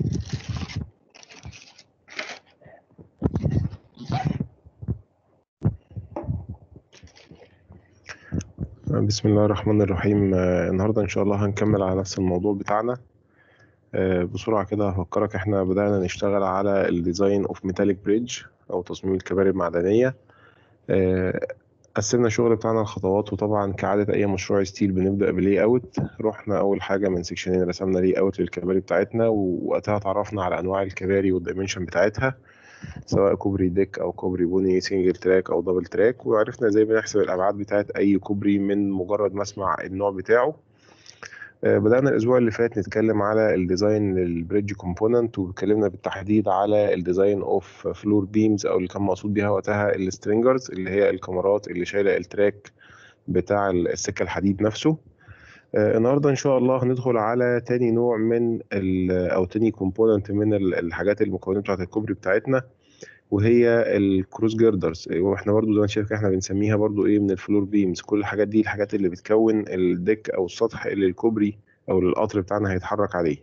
بسم الله الرحمن الرحيم آه، النهاردة إن شاء الله هنكمل على نفس الموضوع بتاعنا آه، بسرعة كده هفكرك إحنا بدأنا نشتغل على الديزاين أوف ميتاليك بريدج أو تصميم الكباري المعدنية آه، قسمنا الشغل بتاعنا لخطوات وطبعا كعادة أي مشروع ستيل بنبدأ بلي أوت رحنا أول حاجة من سيكشنين رسمنا لي أوت للكباري بتاعتنا ووقتها اتعرفنا على أنواع الكباري والدايمنشن بتاعتها سواء كوبري ديك او كوبري بني سنجل تراك او دبل تراك وعرفنا ازاي بنحسب الابعاد بتاعت اي كوبري من مجرد ما اسمع النوع بتاعه آه، بدأنا الأسبوع اللي فات نتكلم على الديزاين للبريدج كومبوننت واتكلمنا بالتحديد على الديزاين اوف فلور بيمز أو اللي كان مقصود بيها وقتها السترينجرز اللي هي الكاميرات اللي شايلة التراك بتاع السكة الحديد نفسه آه، النهارده ان شاء الله هندخل على تاني نوع من ال او تاني كومبوننت من ال- الحاجات المكونات بتاعت الكوبري بتاعتنا وهي الكروس جيردرز واحنا برضو زي ما انت شايف كده احنا بنسميها برضو ايه من الفلور بيمز كل الحاجات دي الحاجات اللي بتكون الديك او السطح اللي الكوبري او القطر بتاعنا هيتحرك عليه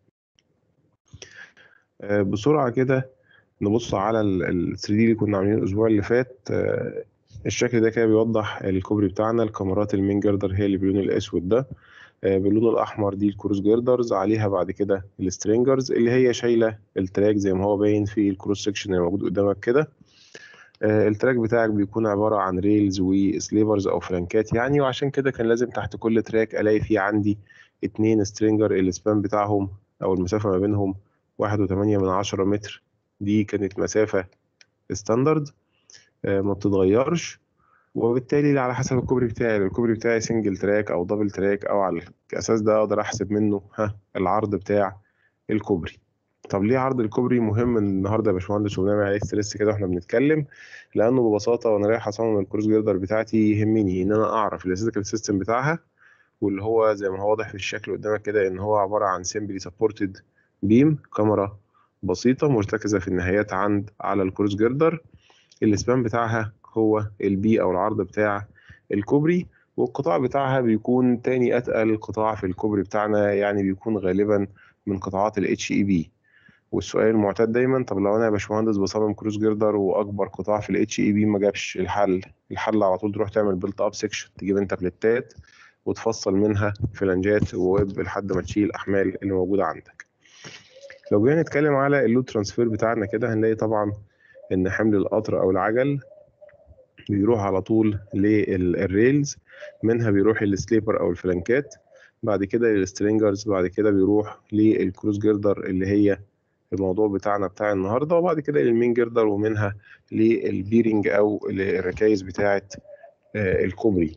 آه، بسرعة كده نبص على ال 3 دي اللي كنا عاملينه الاسبوع اللي فات آه، الشكل ده كده بيوضح الكوبري بتاعنا الكاميرات المين جردر هي اللي باللون الاسود ده آه، باللون الاحمر دي الكروس جيردرز عليها بعد كده السترينجرز اللي هي شايله التراك زي ما هو باين في الكروس سكشن اللي موجود قدامك كده آه، التراك بتاعك بيكون عباره عن ريلز وسليفرز او فلانكات يعني وعشان كده كان لازم تحت كل تراك الاقي فيه عندي اتنين سترينجر السبان بتاعهم او المسافه ما بينهم واحد وتمانية من عشرة متر دي كانت مسافه ستاندرد آه، ما بتتغيرش وبالتالي على حسب الكوبري بتاعي لو الكوبري بتاعي سنجل تراك او دبل تراك او على الاساس ده اقدر احسب منه ها العرض بتاع الكوبري طب ليه عرض الكوبري مهم النهارده يا باشمهندس وبنعمل عليه ستريس كده واحنا بنتكلم لانه ببساطه وانا رايح اصمم الكروس جيردر بتاعتي يهمني ان انا اعرف الاسيتيكال سيستم بتاعها واللي هو زي ما هو واضح في الشكل قدامك كده ان هو عباره عن سيمبلي سبورتد بيم كاميرا بسيطه مرتكزه في النهايات عند على الكروس جيردر السبان بتاعها هو البي او العرض بتاع الكوبري والقطاع بتاعها بيكون تاني اتقل قطاع في الكوبري بتاعنا يعني بيكون غالبا من قطاعات الاتش اي بي والسؤال المعتاد دايما طب لو انا يا باشمهندس بصمم كروس جيردر واكبر قطاع في الاتش اي بي ما جابش الحل الحل على طول تروح تعمل بيلت اب سيكشن تجيب انت بلتات وتفصل منها فلانجات وويب لحد ما تشيل الاحمال اللي موجوده عندك لو جينا نتكلم على اللود ترانسفير بتاعنا كده هنلاقي طبعا ان حمل القطر او العجل بيروح على طول للريلز منها بيروح للسليبر او الفلانكات بعد كده للسترينجرز بعد كده بيروح للكروس جيردر اللي هي الموضوع بتاعنا بتاع النهارده وبعد كده للمين جيردر ومنها للبيرنج او الركايز بتاعه آه، الكوبري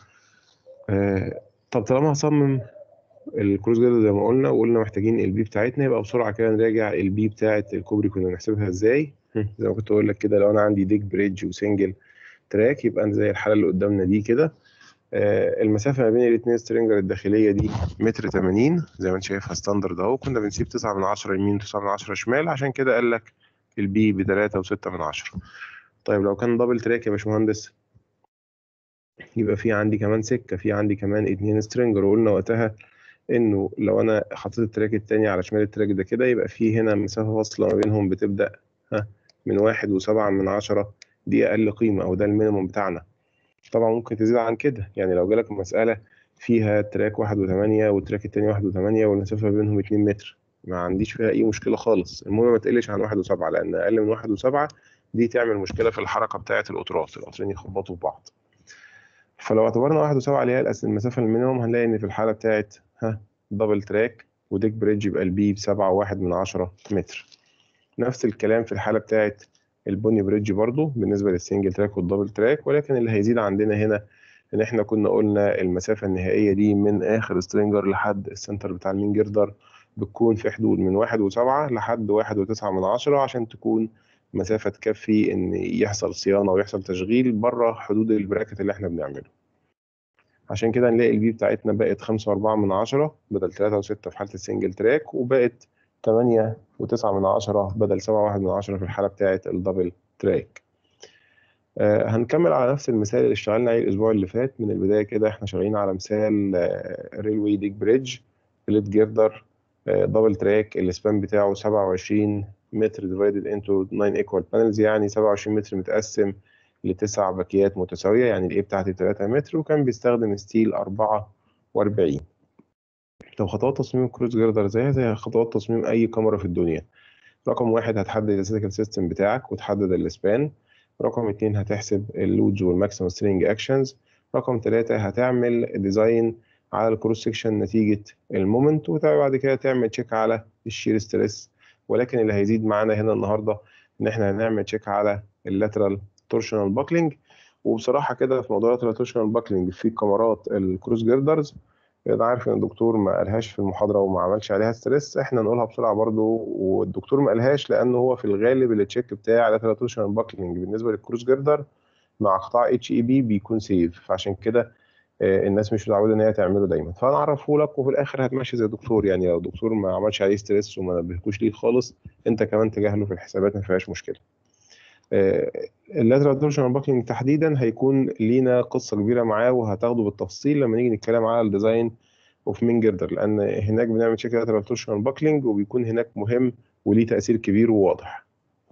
آه، طب طالما هصمم الكروس جيردر زي ما قلنا وقلنا محتاجين البي بتاعتنا يبقى بسرعه كده نراجع البي بتاعه الكوبري كنا بنحسبها ازاي زي ما كنت اقول لك كده لو انا عندي ديك بريدج وسنجل تراك يبقى أنا زي الحاله اللي قدامنا دي كده آه، المسافه ما بين الاثنين سترينجر الداخليه دي متر 80 زي ما انت شايفها ستاندرد اهو كنا بنسيب 9 من 10 يمين و9 من 10 شمال عشان كده قال لك البي ب 3 و6 من 10 طيب لو كان دبل تراك يا باشمهندس يبقى في عندي كمان سكه في عندي كمان اتنين سترينجر وقلنا وقتها انه لو انا حطيت التراك التاني على شمال التراك ده كده يبقى في هنا مسافه فاصله ما بينهم بتبدا ها من واحد وسبعة من عشرة دي اقل قيمه او ده المينيموم بتاعنا طبعا ممكن تزيد عن كده يعني لو جالك مساله فيها تراك واحد وثمانية والتراك التاني واحد وثمانية والمسافه بينهم اتنين متر ما عنديش فيها اي مشكله خالص المهم ما تقلش عن واحد وسبعة لان اقل من واحد وسبعة دي تعمل مشكله في الحركه بتاعه القطرات القطرين يخبطوا في بعض فلو اعتبرنا واحد وسبعة اللي هي الأس- المسافة المينيموم هنلاقي إن في الحالة بتاعت ها دبل تراك وديك بريدج يبقى البي بسبعة وواحد من عشرة متر نفس الكلام في الحالة بتاعت البوني بريدج برضو بالنسبة للسنجل تراك والدبل تراك ولكن اللي هيزيد عندنا هنا إن إحنا كنا قلنا المسافة النهائية دي من آخر سترينجر لحد السنتر بتاع المين جردر بتكون في حدود من واحد وسبعة لحد واحد وتسعة من عشرة عشان تكون مسافة تكفي إن يحصل صيانة ويحصل تشغيل بره حدود البراكت اللي إحنا بنعمله. عشان كده نلاقي البي بتاعتنا بقت خمسة وأربعة من عشرة بدل تلاتة وستة في حالة السنجل تراك وبقت تمانية وتسعة من عشرة بدل سبعة واحد من عشرة في الحالة بتاعت الدبل تراك آه هنكمل على نفس المثال اللي اشتغلنا عليه الأسبوع اللي فات من البداية كده احنا شغالين على مثال ريلوي ديك بريدج بليت جيردر دبل تراك السبان بتاعه 27 متر ديفايدد انتو 9 ايكوال بانلز يعني 27 متر متقسم لتسع باكيات متساويه يعني الايه بتاعتي 3 متر وكان بيستخدم ستيل 44 طب خطوات تصميم الكروز جردر زيها زي خطوات تصميم اي كاميرا في الدنيا رقم واحد هتحدد الستاتيكال سيستم بتاعك وتحدد السبان رقم اتنين هتحسب اللودز والماكسيمم سترينج اكشنز رقم تلاتة هتعمل ديزاين على الكروس سكشن نتيجة المومنت وبعد كده تعمل تشيك على الشير ستريس ولكن اللي هيزيد معانا هنا النهارده ان احنا هنعمل تشيك على اللاترال تورشنال باكلينج وبصراحه كده في موضوع اللاترال تورشنال باكلينج في كاميرات الكروس جيردرز انا عارف ان الدكتور ما قالهاش في المحاضره وما عملش عليها ستريس احنا نقولها بسرعه برضو والدكتور ما قالهاش لانه هو في الغالب التشيك بتاع اللاترال تورشنال باكلينج بالنسبه للكروس جيردر مع قطاع اتش اي بي بيكون سيف فعشان كده الناس مش متعوده ان هي تعمله دايما فانا اعرفه لك وفي الاخر هتمشي زي الدكتور يعني لو الدكتور ما عملش عليه ستريس وما نبهكوش ليه خالص انت كمان تجاهله في الحسابات ما فيهاش مشكله اللاترال تورشنال باكلينج تحديدا هيكون لينا قصه كبيره معاه وهتاخده بالتفصيل لما نيجي نتكلم على الديزاين اوف مين جردر لان هناك بنعمل تشيك لاترال تورشنال باكلينج وبيكون هناك مهم وليه تاثير كبير وواضح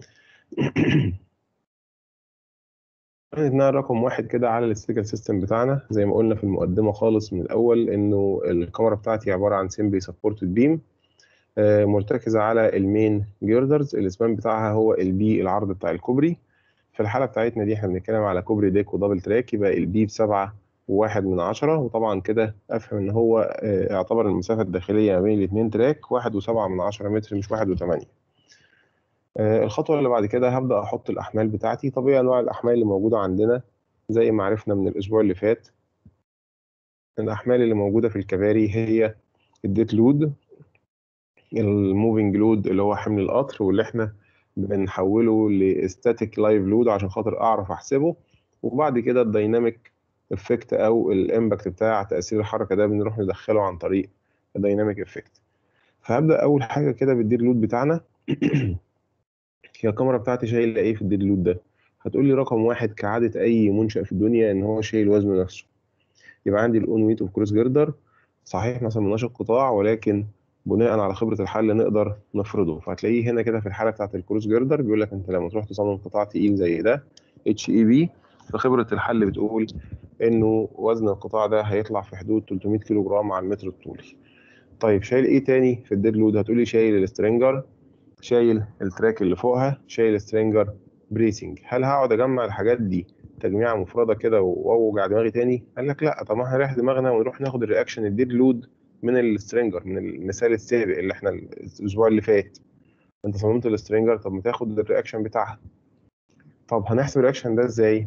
هنتنقل رقم واحد كده على الاستيكال سيستم بتاعنا زي ما قلنا في المقدمة خالص من الأول إنه الكاميرا بتاعتي عبارة عن سيمبلي سبورتد بيم مرتكزة على المين جيردرز الاسبان بتاعها هو البي العرض بتاع الكوبري في الحالة بتاعتنا دي احنا بنتكلم على كوبري ديك ودبل تراك يبقى البي بسبعة وواحد من عشرة وطبعا كده أفهم إن هو اعتبر المسافة الداخلية ما بين الاتنين تراك واحد وسبعة من عشرة متر مش واحد وتمانية الخطوة اللي بعد كده هبدأ أحط الأحمال بتاعتي طبيعي أنواع الأحمال اللي موجودة عندنا زي ما عرفنا من الأسبوع اللي فات الأحمال اللي موجودة في الكباري هي الديت لود الموفينج لود اللي هو حمل القطر واللي احنا بنحوله لستاتيك لايف لود عشان خاطر أعرف أحسبه وبعد كده الدايناميك افكت أو الإمباكت بتاع تأثير الحركة ده بنروح ندخله عن طريق الدايناميك افكت فهبدأ أول حاجة كده بالدير لود بتاعنا هي الكاميرا بتاعتي شايله ايه في الديد لود ده هتقول لي رقم واحد كعاده اي منشا في الدنيا ان هو شايل وزنه نفسه يبقى عندي الاون ويت اوف كروس جردر صحيح ما صممناش القطاع ولكن بناء على خبره الحل نقدر نفرضه فهتلاقيه هنا كده في الحاله بتاعت الكروس جردر بيقول لك انت لما تروح تصمم قطاع تقيل زي ده اتش اي بي فخبره الحل بتقول انه وزن القطاع ده هيطلع في حدود 300 كيلو جرام على المتر الطولي طيب شايل ايه تاني في الديد لود هتقولي شايل السترينجر شايل التراك اللي فوقها شايل سترينجر بريسنج هل هقعد اجمع الحاجات دي تجميعه مفرده كده واوجع دماغي تاني قال لك لا طب ما احنا نريح دماغنا ونروح ناخد الرياكشن الديد لود من السترينجر من المثال السابق اللي احنا الاسبوع اللي فات انت صممت السترينجر طب ما تاخد الرياكشن بتاعها طب هنحسب الرياكشن ده ازاي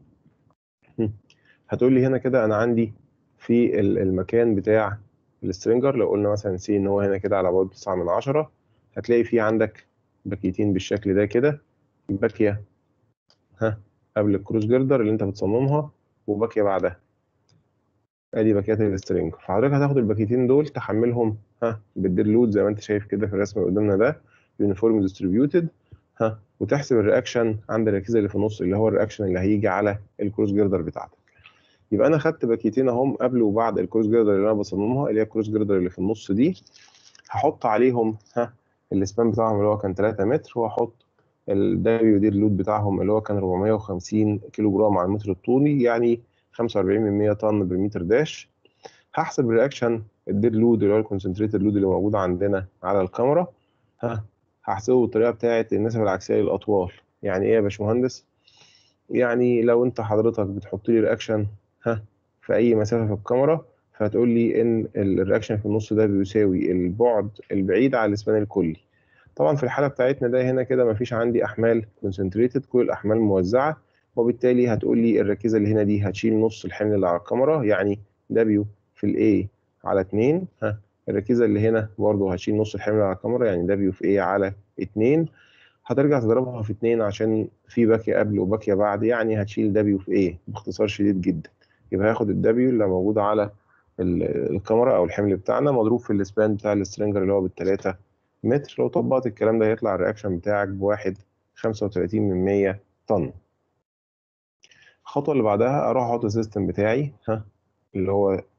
هتقول لي هنا كده انا عندي في المكان بتاع السترينجر لو قلنا مثلا سي ان هو هنا كده على بعد 9 من 10 هتلاقي في عندك باكيتين بالشكل ده كده باكيه ها قبل الكروس جردر اللي انت بتصممها وباكيه بعدها ادي باكيات السترينج فحضرتك هتاخد الباكيتين دول تحملهم ها بالدير لود زي ما انت شايف كده في الرسم اللي قدامنا ده يونيفورم ديستريبيوتد ها وتحسب الرياكشن عند الركيزه اللي في النص اللي هو الرياكشن اللي هيجي على الكروس جردر بتاعتك يبقى انا خدت باكيتين اهم قبل وبعد الكروس جردر اللي انا بصممها اللي هي الكروس جردر اللي في النص دي هحط عليهم ها السبان بتاعهم اللي هو كان 3 متر واحط الدبليو دي اللود بتاعهم اللي هو كان 450 كيلو جرام على المتر الطولي يعني 45 من 100 طن بالمتر داش هحسب الرياكشن الديد لود اللي هو الكونسنتريتد لود اللي موجود عندنا على الكاميرا ها هحسبه بالطريقه بتاعه النسب العكسيه للاطوال يعني ايه يا باشمهندس يعني لو انت حضرتك بتحط لي رياكشن ها في اي مسافه في الكاميرا فهتقول لي ان الرياكشن في النص ده بيساوي البعد البعيد على الاسبان الكلي طبعا في الحاله بتاعتنا ده هنا كده مفيش عندي احمال كونسنتريتد كل الاحمال موزعه وبالتالي هتقول لي الركيزه اللي هنا دي هتشيل نص الحمل اللي على الكاميرا يعني دبليو في الاي على 2 ها الركيزه اللي هنا برضه هتشيل نص الحمل على الكاميرا يعني دبليو في اي على 2 هترجع تضربها في 2 عشان في باكيه قبل وباكيه بعد يعني هتشيل دبليو في ايه باختصار شديد جدا يبقى هاخد الدبليو اللي موجوده على الكاميرا او الحمل بتاعنا مضروب في السبان بتاع السترينجر اللي هو بالثلاثة متر لو طبقت الكلام ده هيطلع الرياكشن بتاعك بواحد خمسة وتلاتين من مية طن الخطوة اللي بعدها أروح أحط السيستم بتاعي ها اللي هو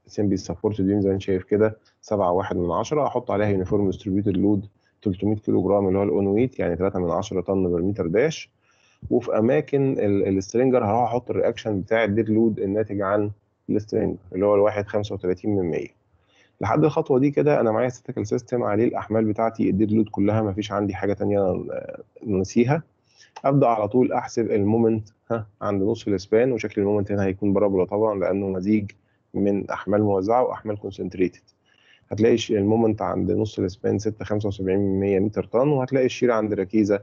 سمبل سبورت بيم زي ما انت شايف كده 7 1 من 10 احط عليها يونيفورم ديستريبيوتد لود 300 كيلو جرام اللي هو الاون ويت يعني 3 من 10 طن بر متر داش وفي اماكن السترينجر هروح احط الرياكشن بتاع الديد لود الناتج عن السترينجر اللي هو الواحد 35 من 100 لحد الخطوه دي كده انا معايا ستاتيكال سيستم عليه الاحمال بتاعتي الديد لود كلها ما فيش عندي حاجه ثانيه نسيها ابدا على طول احسب المومنت ها عند نص الاسبان وشكل المومنت هنا هيكون بارابولا طبعا لانه مزيج من احمال موزعه واحمال كونسنتريتد هتلاقي المومنت عند نص الاسبان 6 75 من 100 متر طن وهتلاقي الشير عند الركيزه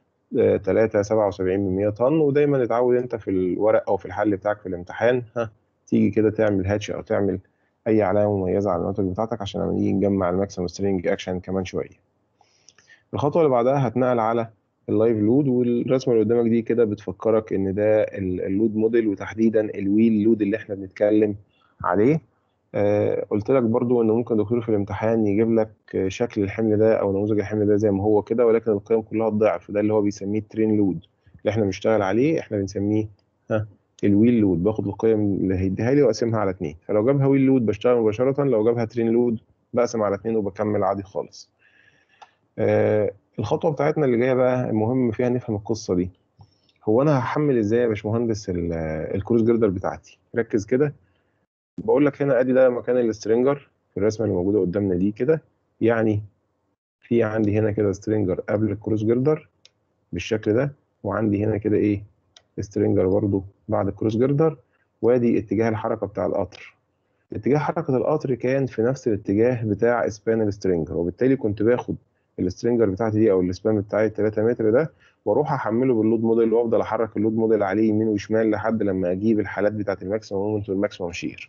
3 77 من 100 طن ودايما اتعود انت في الورق او في الحل بتاعك في الامتحان ها تيجي كده تعمل هاتش او تعمل اي علامه مميزه على النوتج بتاعتك عشان لما نيجي نجمع الماكسيمم سترينج اكشن كمان شويه الخطوه اللي بعدها هتنقل على اللايف لود والرسمه اللي قدامك دي كده بتفكرك ان ده اللود موديل وتحديدا الويل لود اللي احنا بنتكلم عليه آه قلت لك برضو ان ممكن دكتور في الامتحان يجيب لك شكل الحمل ده او نموذج الحمل ده زي ما هو كده ولكن القيم كلها الضعف ده اللي هو بيسميه الترين لود اللي احنا بنشتغل عليه احنا بنسميه ها الويل لود باخد القيم اللي هيديها لي واقسمها على اتنين فلو جابها ويل لود بشتغل مباشره لو جابها ترين لود بقسم على اتنين وبكمل عادي خالص آه الخطوه بتاعتنا اللي جايه بقى المهم فيها نفهم القصه دي هو انا هحمل ازاي يا باشمهندس الكروز جردر بتاعتي ركز كده بقول لك هنا ادي ده مكان السترينجر في الرسمه اللي موجوده قدامنا دي كده يعني في عندي هنا كده سترينجر قبل الكروز جردر بالشكل ده وعندي هنا كده ايه سترينجر برضو بعد الكروز جردر وادي اتجاه الحركه بتاع القطر اتجاه حركه القطر كان في نفس الاتجاه بتاع اسبان السترينجر وبالتالي كنت باخد السترينجر بتاعتي دي او السبان بتاعي 3 متر ده واروح احمله باللود موديل وافضل احرك اللود موديل عليه يمين وشمال لحد لما اجيب الحالات بتاعت الماكسيمم مومنت والماكسيمم شير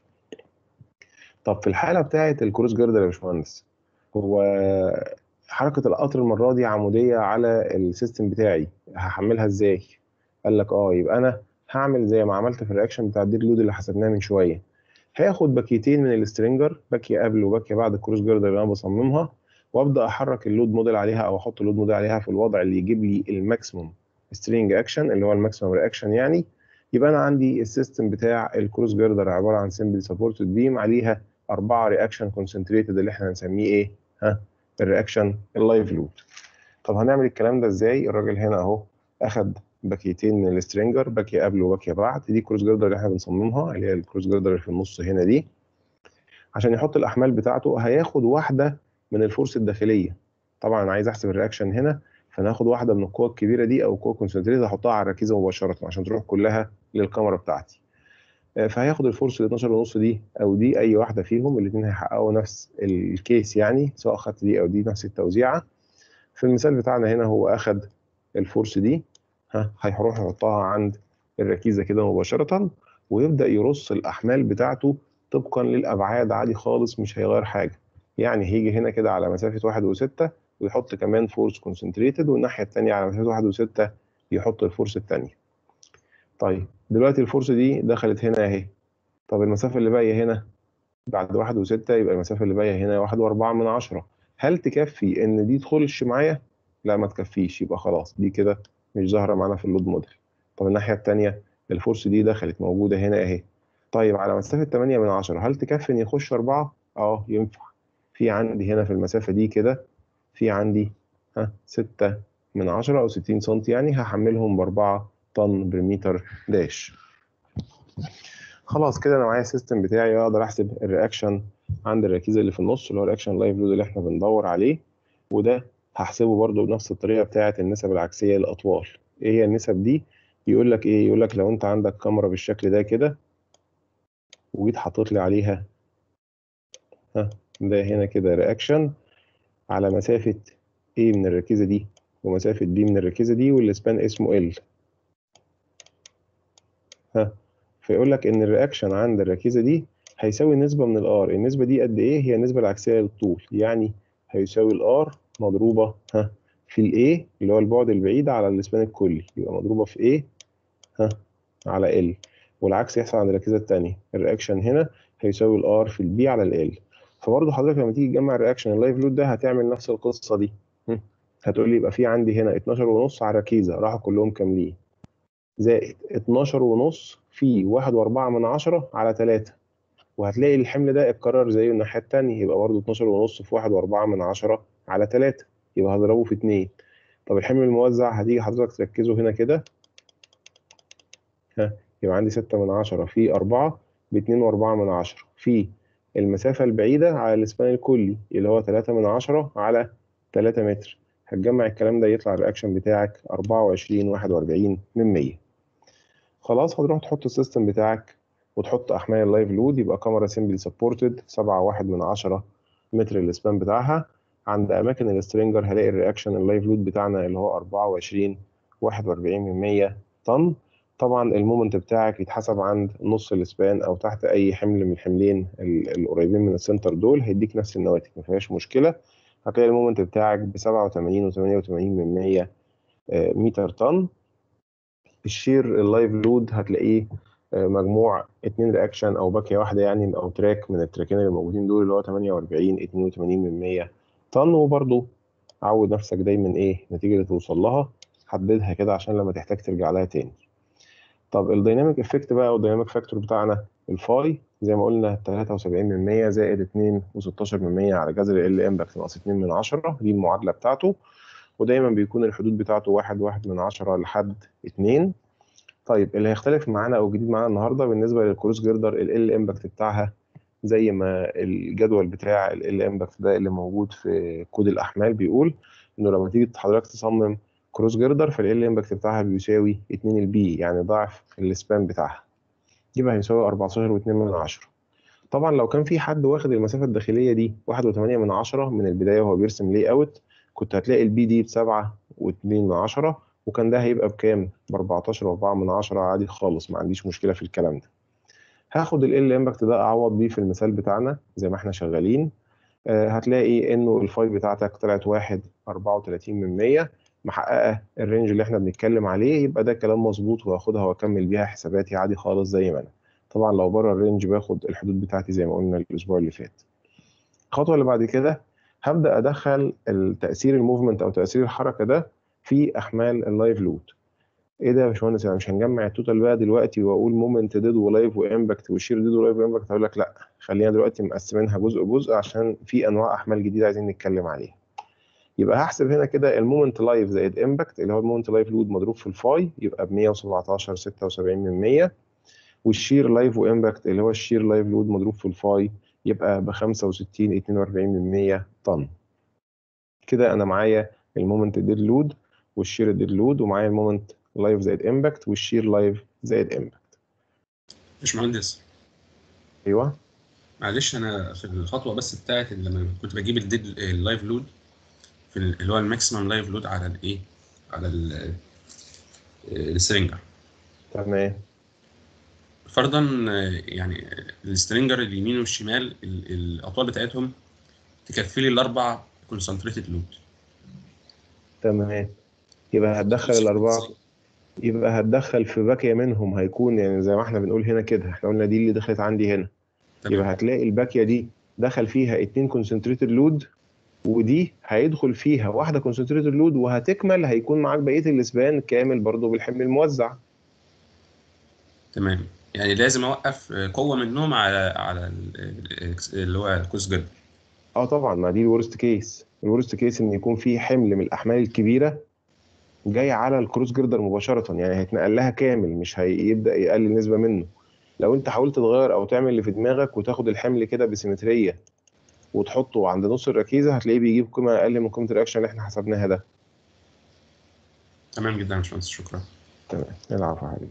طب في الحاله بتاعت الكروس جردر يا باشمهندس هو حركه القطر المره دي عموديه على السيستم بتاعي هحملها ازاي قال لك اه يبقى انا هعمل زي ما عملت في الرياكشن بتاع الديد لود اللي حسبناه من شويه هاخد باكيتين من السترينجر باكيه قبل وباكيه بعد الكروس جردر اللي انا بصممها وابدا احرك اللود موديل عليها او احط اللود موديل عليها في الوضع اللي يجيب لي الماكسيموم سترينج اكشن اللي هو الماكسيموم رياكشن يعني يبقى انا عندي السيستم بتاع الكروس جردر عباره عن سمبل سبورتد بيم عليها اربعه رياكشن كونسنتريتد اللي احنا هنسميه ايه؟ ها الرياكشن اللايف لود. طب هنعمل الكلام ده ازاي؟ الراجل هنا اهو اخد باكيتين من السترينجر باكيه قبل وباكيه بعد دي كروس جردر اللي احنا بنصممها اللي هي الكروس جردر اللي في النص هنا دي عشان يحط الاحمال بتاعته هياخد واحده من الفورس الداخليه طبعا انا عايز احسب الرياكشن هنا فانا هاخد واحده من القوى الكبيره دي او القوه كونسنتريتد احطها على الركيزه مباشره عشان تروح كلها للكاميرا بتاعتي فهياخد الفورس ال 12 ونص دي او دي اي واحده فيهم الاثنين هيحققوا نفس الكيس يعني سواء اخدت دي او دي نفس التوزيعه في المثال بتاعنا هنا هو اخد الفورس دي ها هيروح يحطها عند الركيزه كده مباشره ويبدا يرص الاحمال بتاعته طبقا للابعاد عادي خالص مش هيغير حاجه يعني هيجي هنا كده على مسافه واحد وستة ويحط كمان فورس كونسنتريتد والناحيه الثانيه على مسافه واحد وستة يحط الفورس الثانيه طيب دلوقتي الفورس دي دخلت هنا اهي طب المسافه اللي باقيه هنا بعد واحد وستة يبقى المسافه اللي باقيه هنا واحد واربعة من عشرة هل تكفي ان دي تخش معايا لا ما تكفيش يبقى خلاص دي كده مش ظاهره معانا في اللود موديل طب الناحيه الثانيه الفورس دي دخلت موجوده هنا اهي طيب على مسافه 8 من 10 هل تكفي ان يخش أربعة؟ اه ينفع في عندي هنا في المسافه دي كده في عندي ها 6 من 10 او 60 سم يعني هحملهم ب 4 طن بالمتر داش خلاص كده انا معايا السيستم بتاعي اقدر احسب الرياكشن عند الركيزه اللي في النص اللي هو الرياكشن لايف لود اللي احنا بندور عليه وده هحسبه برده بنفس الطريقه بتاعه النسب العكسيه للاطوال ايه هي النسب دي يقول لك ايه يقول لك لو انت عندك كاميرا بالشكل ده كده وجيت حاطط لي عليها ها ده هنا كده رياكشن على مسافه A من الركيزه دي ومسافه B من الركيزه دي والسبان اسمه L ها فيقول لك ان الرياكشن عند الركيزه دي هيساوي نسبه من الار النسبه دي قد ايه هي النسبه العكسيه للطول يعني هيساوي الار مضروبه ها في الاي اللي هو البعد البعيد على الاسبان الكلي يبقى مضروبه في ايه ها على ال والعكس يحصل عند الركيزه الثانيه الرياكشن هنا هيساوي الار في البي على ال فبرضه حضرتك لما تيجي تجمع الرياكشن اللايف لود ده هتعمل نفس القصه دي هتقول لي يبقى في عندي هنا 12 ونص على الركيزه راحوا كلهم كاملين زائد 12 ونص في 1.4 من 10 على 3 وهتلاقي الحمل ده اتكرر زيه الناحيه التانيه يبقى برضه 12 ونص في 1 و4 من 10 على 3 يبقى هضربه في 2 طب الحمل الموزع هتيجي حضرتك تركزه هنا كده ها يبقى عندي 6 من 10 في 4 ب 2 و4 من 10 في المسافة البعيدة على الاسبان الكلي اللي هو 3 من 10 على 3 متر هتجمع الكلام ده يطلع الرياكشن بتاعك 24 41 من 100 خلاص هتروح تحط السيستم بتاعك وتحط احمال اللايف لود يبقى كاميرا سيمبلي سبورتد 7 1 من 10 متر الاسبان بتاعها عند اماكن السترينجر هلاقي الرياكشن اللايف لود بتاعنا اللي هو 24 41 من 100 طن طبعا المومنت بتاعك يتحسب عند نص الاسبان او تحت اي حمل من الحملين القريبين من السنتر دول هيديك نفس النواتج ما فيهاش مشكله هتلاقي المومنت بتاعك ب 87 و88 من 100 متر طن الشير اللايف لود هتلاقيه مجموع اتنين رياكشن او باكيه واحده يعني او تراك من التراكين اللي موجودين دول اللي هو 48 82 من 100 طن وبرده عود نفسك دايما ايه النتيجه اللي توصل لها حددها كده عشان لما تحتاج ترجع لها تاني طب الدايناميك افكت بقى او الدايناميك فاكتور بتاعنا الفاي زي ما قلنا 73 من 100 زائد 2 و16 من 100 على جذر ال امباكت ناقص 2 من 10 دي المعادله بتاعته ودايما بيكون الحدود بتاعته 1 1 من 10 لحد 2 طيب اللي هيختلف معانا او جديد معانا النهارده بالنسبه للكروس جيردر ال امباكت بتاعها زي ما الجدول بتاع ال امباكت ده اللي موجود في كود الاحمال بيقول انه لما تيجي حضرتك تصمم كروس جيردر فال امباكت بتاعها بيساوي 2 البي يعني ضعف السبان بتاعها يبقى هيساوي 14 و2 من 10 طبعا لو كان في حد واخد المسافه الداخليه دي 1.8 من 10 من البدايه وهو بيرسم لي اوت كنت هتلاقي البي دي ب 7 و2 من 10 وكان ده هيبقى بكام؟ ب 14 و4 من 10 عادي خالص ما عنديش مشكله في الكلام ده. هاخد ال امباكت ده اعوض بيه في المثال بتاعنا زي ما احنا شغالين آه هتلاقي انه الفاي بتاعتك طلعت 1 34 من 100 محققه الرينج اللي احنا بنتكلم عليه يبقى ده كلام مظبوط وهاخدها واكمل بيها حساباتي عادي خالص زي ما انا. طبعا لو بره الرينج باخد الحدود بتاعتي زي ما قلنا الاسبوع اللي فات. الخطوه اللي بعد كده هبدا ادخل التاثير الموفمنت او تاثير الحركه ده في احمال اللايف لود ايه ده يا باشمهندس يعني مش هنجمع التوتال بقى دلوقتي واقول مومنت ديد ولايف وامباكت وشير ديد ولايف وامباكت اقول لك لا خلينا دلوقتي مقسمينها جزء جزء عشان في انواع احمال جديده عايزين نتكلم عليها يبقى هحسب هنا كده المومنت لايف زائد امباكت اللي هو المومنت لايف لود مضروب في الفاي يبقى ب 117 76 من 100 والشير لايف وامباكت اللي هو الشير لايف لود مضروب في الفاي يبقى ب 65 42 من 100 طن كده انا معايا المومنت ديد لود والشير ديد لود ومعايا المومنت لايف زائد امباكت والشير لايف زائد امباكت باشمهندس ايوه معلش انا في الخطوه بس بتاعت لما كنت بجيب الديد اللايف لود في اللي هو الماكسيمم لايف لود على الايه على السترينجر تمام فرضا يعني السترينجر اليمين والشمال الاطوال بتاعتهم تكفي لي الاربع كونسنتريتد لود تمام يبقى هتدخل الاربعه يبقى هتدخل في باكيه منهم هيكون يعني زي ما احنا بنقول هنا كده احنا قلنا دي اللي دخلت عندي هنا تمام. يبقى هتلاقي الباكيه دي دخل فيها اتنين كونسنتريتد لود ودي هيدخل فيها واحده كونسنتريتد لود وهتكمل هيكون معاك بقيه الاسبان كامل برضه بالحمل الموزع تمام يعني لازم اوقف قوه منهم على على اللي هو الكوست جد اه طبعا ما دي الورست كيس الورست كيس ان يكون في حمل من الاحمال الكبيره جاي على الكروس جردر مباشره يعني هيتنقل لها كامل مش هيبدا يقلل نسبه منه لو انت حاولت تغير او تعمل اللي في دماغك وتاخد الحمل كده بسيمتريه وتحطه عند نص الركيزه هتلاقيه بيجيب قيمه اقل من قيمه الرياكشن اللي احنا حسبناها ده تمام جدا يا باشمهندس شكرا تمام العفو يا حبيبي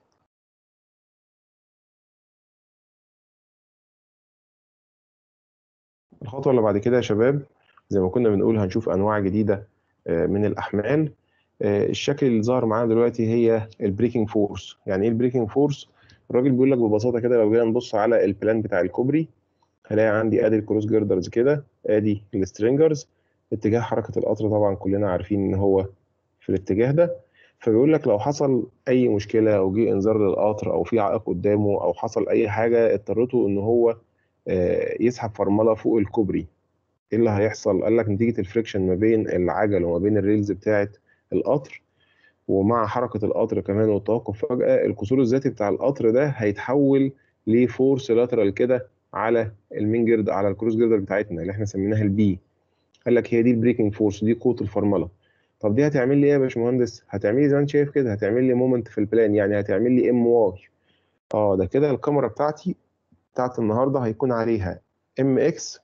الخطوه اللي بعد كده يا شباب زي ما كنا بنقول هنشوف انواع جديده من الاحمال الشكل اللي ظهر معانا دلوقتي هي البريكنج فورس يعني ايه البريكنج فورس الراجل بيقول لك ببساطه كده لو جينا نبص على البلان بتاع الكوبري هلاقي عندي ادي الكروس جيردرز كده ادي السترينجرز اتجاه حركه القطر طبعا كلنا عارفين ان هو في الاتجاه ده فبيقول لك لو حصل اي مشكله او جه انذار للقطر او في عائق قدامه او حصل اي حاجه اضطرته ان هو يسحب فرمله فوق الكوبري ايه اللي هيحصل قال لك نتيجه الفريكشن ما بين العجل وما بين الريلز بتاعه القطر ومع حركه القطر كمان والتوقف فجاه القصور الذاتي بتاع القطر ده هيتحول ليه فورس لاترال كده على المين جيرد على الكروس جيردر بتاعتنا اللي احنا سميناها البي قال لك هي دي البريكنج فورس دي قوه الفرمله طب دي هتعمل لي ايه يا باشمهندس هتعمل لي زي ما انت شايف كده هتعمل لي مومنت في البلان يعني هتعمل لي ام واي اه ده كده الكاميرا بتاعتي بتاعت النهارده هيكون عليها ام اكس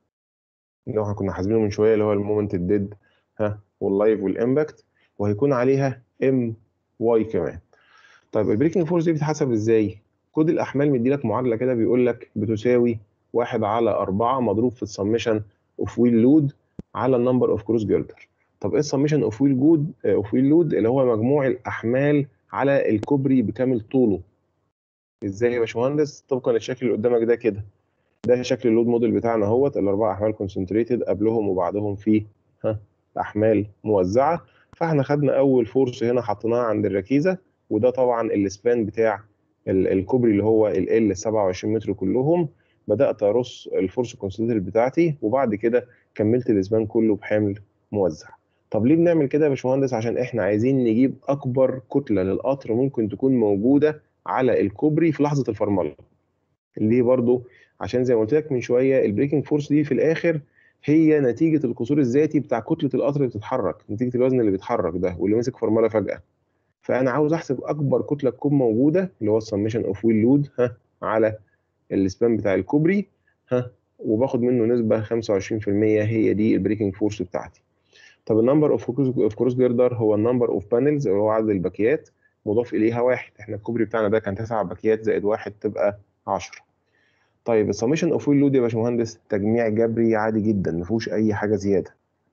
اللي هو كنا حاسبينه من شويه اللي هو المومنت الديد ها واللايف والامباكت وهيكون عليها ام واي كمان طيب البريكنج فورس دي بتتحسب ازاي كود الاحمال مديلك معادله كده بيقول لك بتساوي واحد على أربعة مضروب في السمشن اوف ويل لود على النمبر اوف كروس جيردر طب ايه السمشن اوف ويل جود اوف ويل لود اللي هو مجموع الاحمال على الكوبري بكامل طوله ازاي يا باشمهندس طبقا للشكل اللي قدامك ده كده ده شكل اللود موديل بتاعنا اهوت الاربع احمال كونسنتريتد قبلهم وبعدهم في ها احمال موزعه فاحنا خدنا اول فورس هنا حطيناها عند الركيزه وده طبعا السبان بتاع الكوبري اللي هو ال 27 متر كلهم بدات ارص الفورس كونسنتريتد بتاعتي وبعد كده كملت السبان كله بحمل موزع طب ليه بنعمل كده يا باشمهندس عشان احنا عايزين نجيب اكبر كتله للقطر ممكن تكون موجوده على الكوبري في لحظه الفرمله ليه برضو عشان زي ما قلت لك من شويه البريكنج فورس دي في الاخر هي نتيجه القصور الذاتي بتاع كتله القطر اللي بتتحرك نتيجه الوزن اللي بيتحرك ده واللي ماسك فرمله فجاه فانا عاوز احسب اكبر كتله تكون موجوده اللي هو السمشن اوف ويل لود ها على السبان بتاع الكوبري ها وباخد منه نسبه 25% هي دي البريكنج فورس بتاعتي طب النمبر اوف كروس جيردر هو النمبر اوف بانلز اللي هو عدد الباكيات مضاف اليها واحد احنا الكوبري بتاعنا ده كان تسع باكيات زائد واحد تبقى 10 طيب السمشن اوف ويل لود يا باشمهندس تجميع جبري عادي جدا ما فيهوش اي حاجه زياده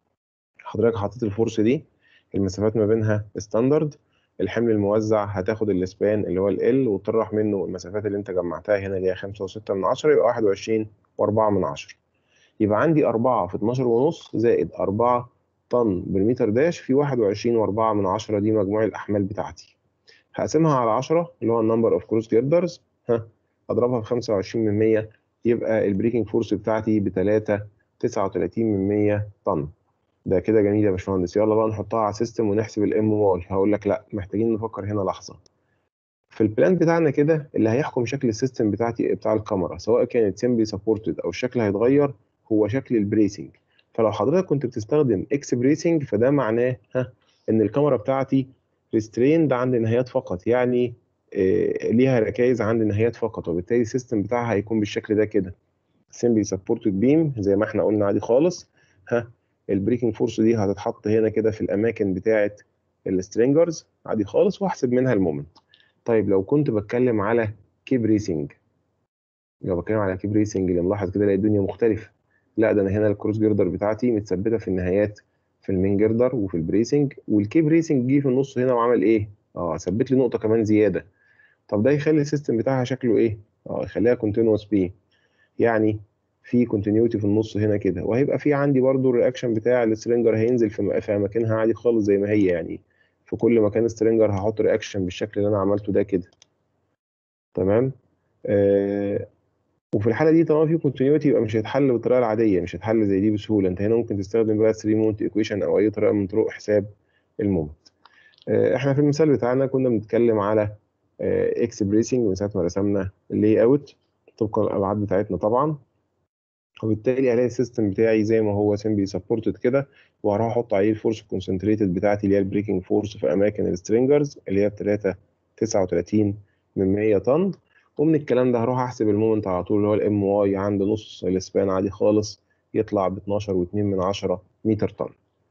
حضرتك حطيت الفورس دي المسافات ما بينها ستاندرد الحمل الموزع هتاخد الاسبان اللي هو ال وتطرح منه المسافات اللي انت جمعتها هنا اللي هي 5 و6 من 10 يبقى 21 و4 من 10 يبقى عندي 4 في 12 ونص زائد 4 طن بالمتر داش في 21 و4 من 10 دي مجموع الاحمال بتاعتي هقسمها على 10 اللي هو النمبر اوف كروس جيردرز ها اضربها ب 25 من 100 يبقى البريكنج فورس بتاعتي ب 3 39 من 100 طن ده كده جميل يا باشمهندس يلا بقى نحطها على سيستم ونحسب الام واي هقول لك لا محتاجين نفكر هنا لحظه في البلان بتاعنا كده اللي هيحكم شكل السيستم بتاعتي بتاع الكاميرا سواء كانت سيمبلي سبورتد او الشكل هيتغير هو شكل البريسنج فلو حضرتك كنت بتستخدم اكس بريسنج فده معناه ها ان الكاميرا بتاعتي ريستريند عند نهايات فقط يعني إيه ليها ركائز عند نهايات فقط وبالتالي السيستم بتاعها هيكون بالشكل ده كده سيمبلي سبورتد بيم زي ما احنا قلنا عادي خالص ها البريكنج فورس دي هتتحط هنا كده في الاماكن بتاعه السترينجرز عادي خالص واحسب منها المومنت طيب لو كنت بتكلم على كيب ريسنج لو بتكلم على كيب ريسنج اللي ملاحظ كده الاقي الدنيا مختلفه لا ده انا هنا الكروس جيردر بتاعتي متثبته في النهايات في المين جيردر وفي البريسنج والكيب ريسنج جه في النص هنا وعمل ايه اه ثبت لي نقطه كمان زياده طب ده يخلي السيستم بتاعها شكله ايه اه يخليها كونتينوس بي يعني في كونتينيوتي في النص هنا كده وهيبقى في عندي برضو الرياكشن بتاع السترينجر هينزل في في اماكنها عادي خالص زي ما هي يعني في كل مكان سترينجر هحط رياكشن بالشكل اللي انا عملته ده كده تمام آه وفي الحاله دي طالما في كونتينيوتي يبقى مش هيتحل بالطريقه العاديه مش هيتحل زي دي بسهوله انت هنا ممكن تستخدم بقى 3 مونت ايكويشن او اي طريقه من طرق حساب المومنت آه احنا في المثال بتاعنا كنا بنتكلم على آه اكس بريسنج من ساعه ما رسمنا اللي اوت طبقا الابعاد بتاعتنا طبعا وبالتالي هلاقي السيستم بتاعي زي ما هو سيمبلي سبورتد كده وهروح احط عليه الفورس كونسنتريتد بتاعتي اللي هي البريكنج فورس في اماكن السترينجرز اللي هي ب 3 39 من 100 طن ومن الكلام ده هروح احسب المومنت على طول اللي هو الام واي عند نص الاسبان عادي خالص يطلع ب 12.2 من 10 متر طن.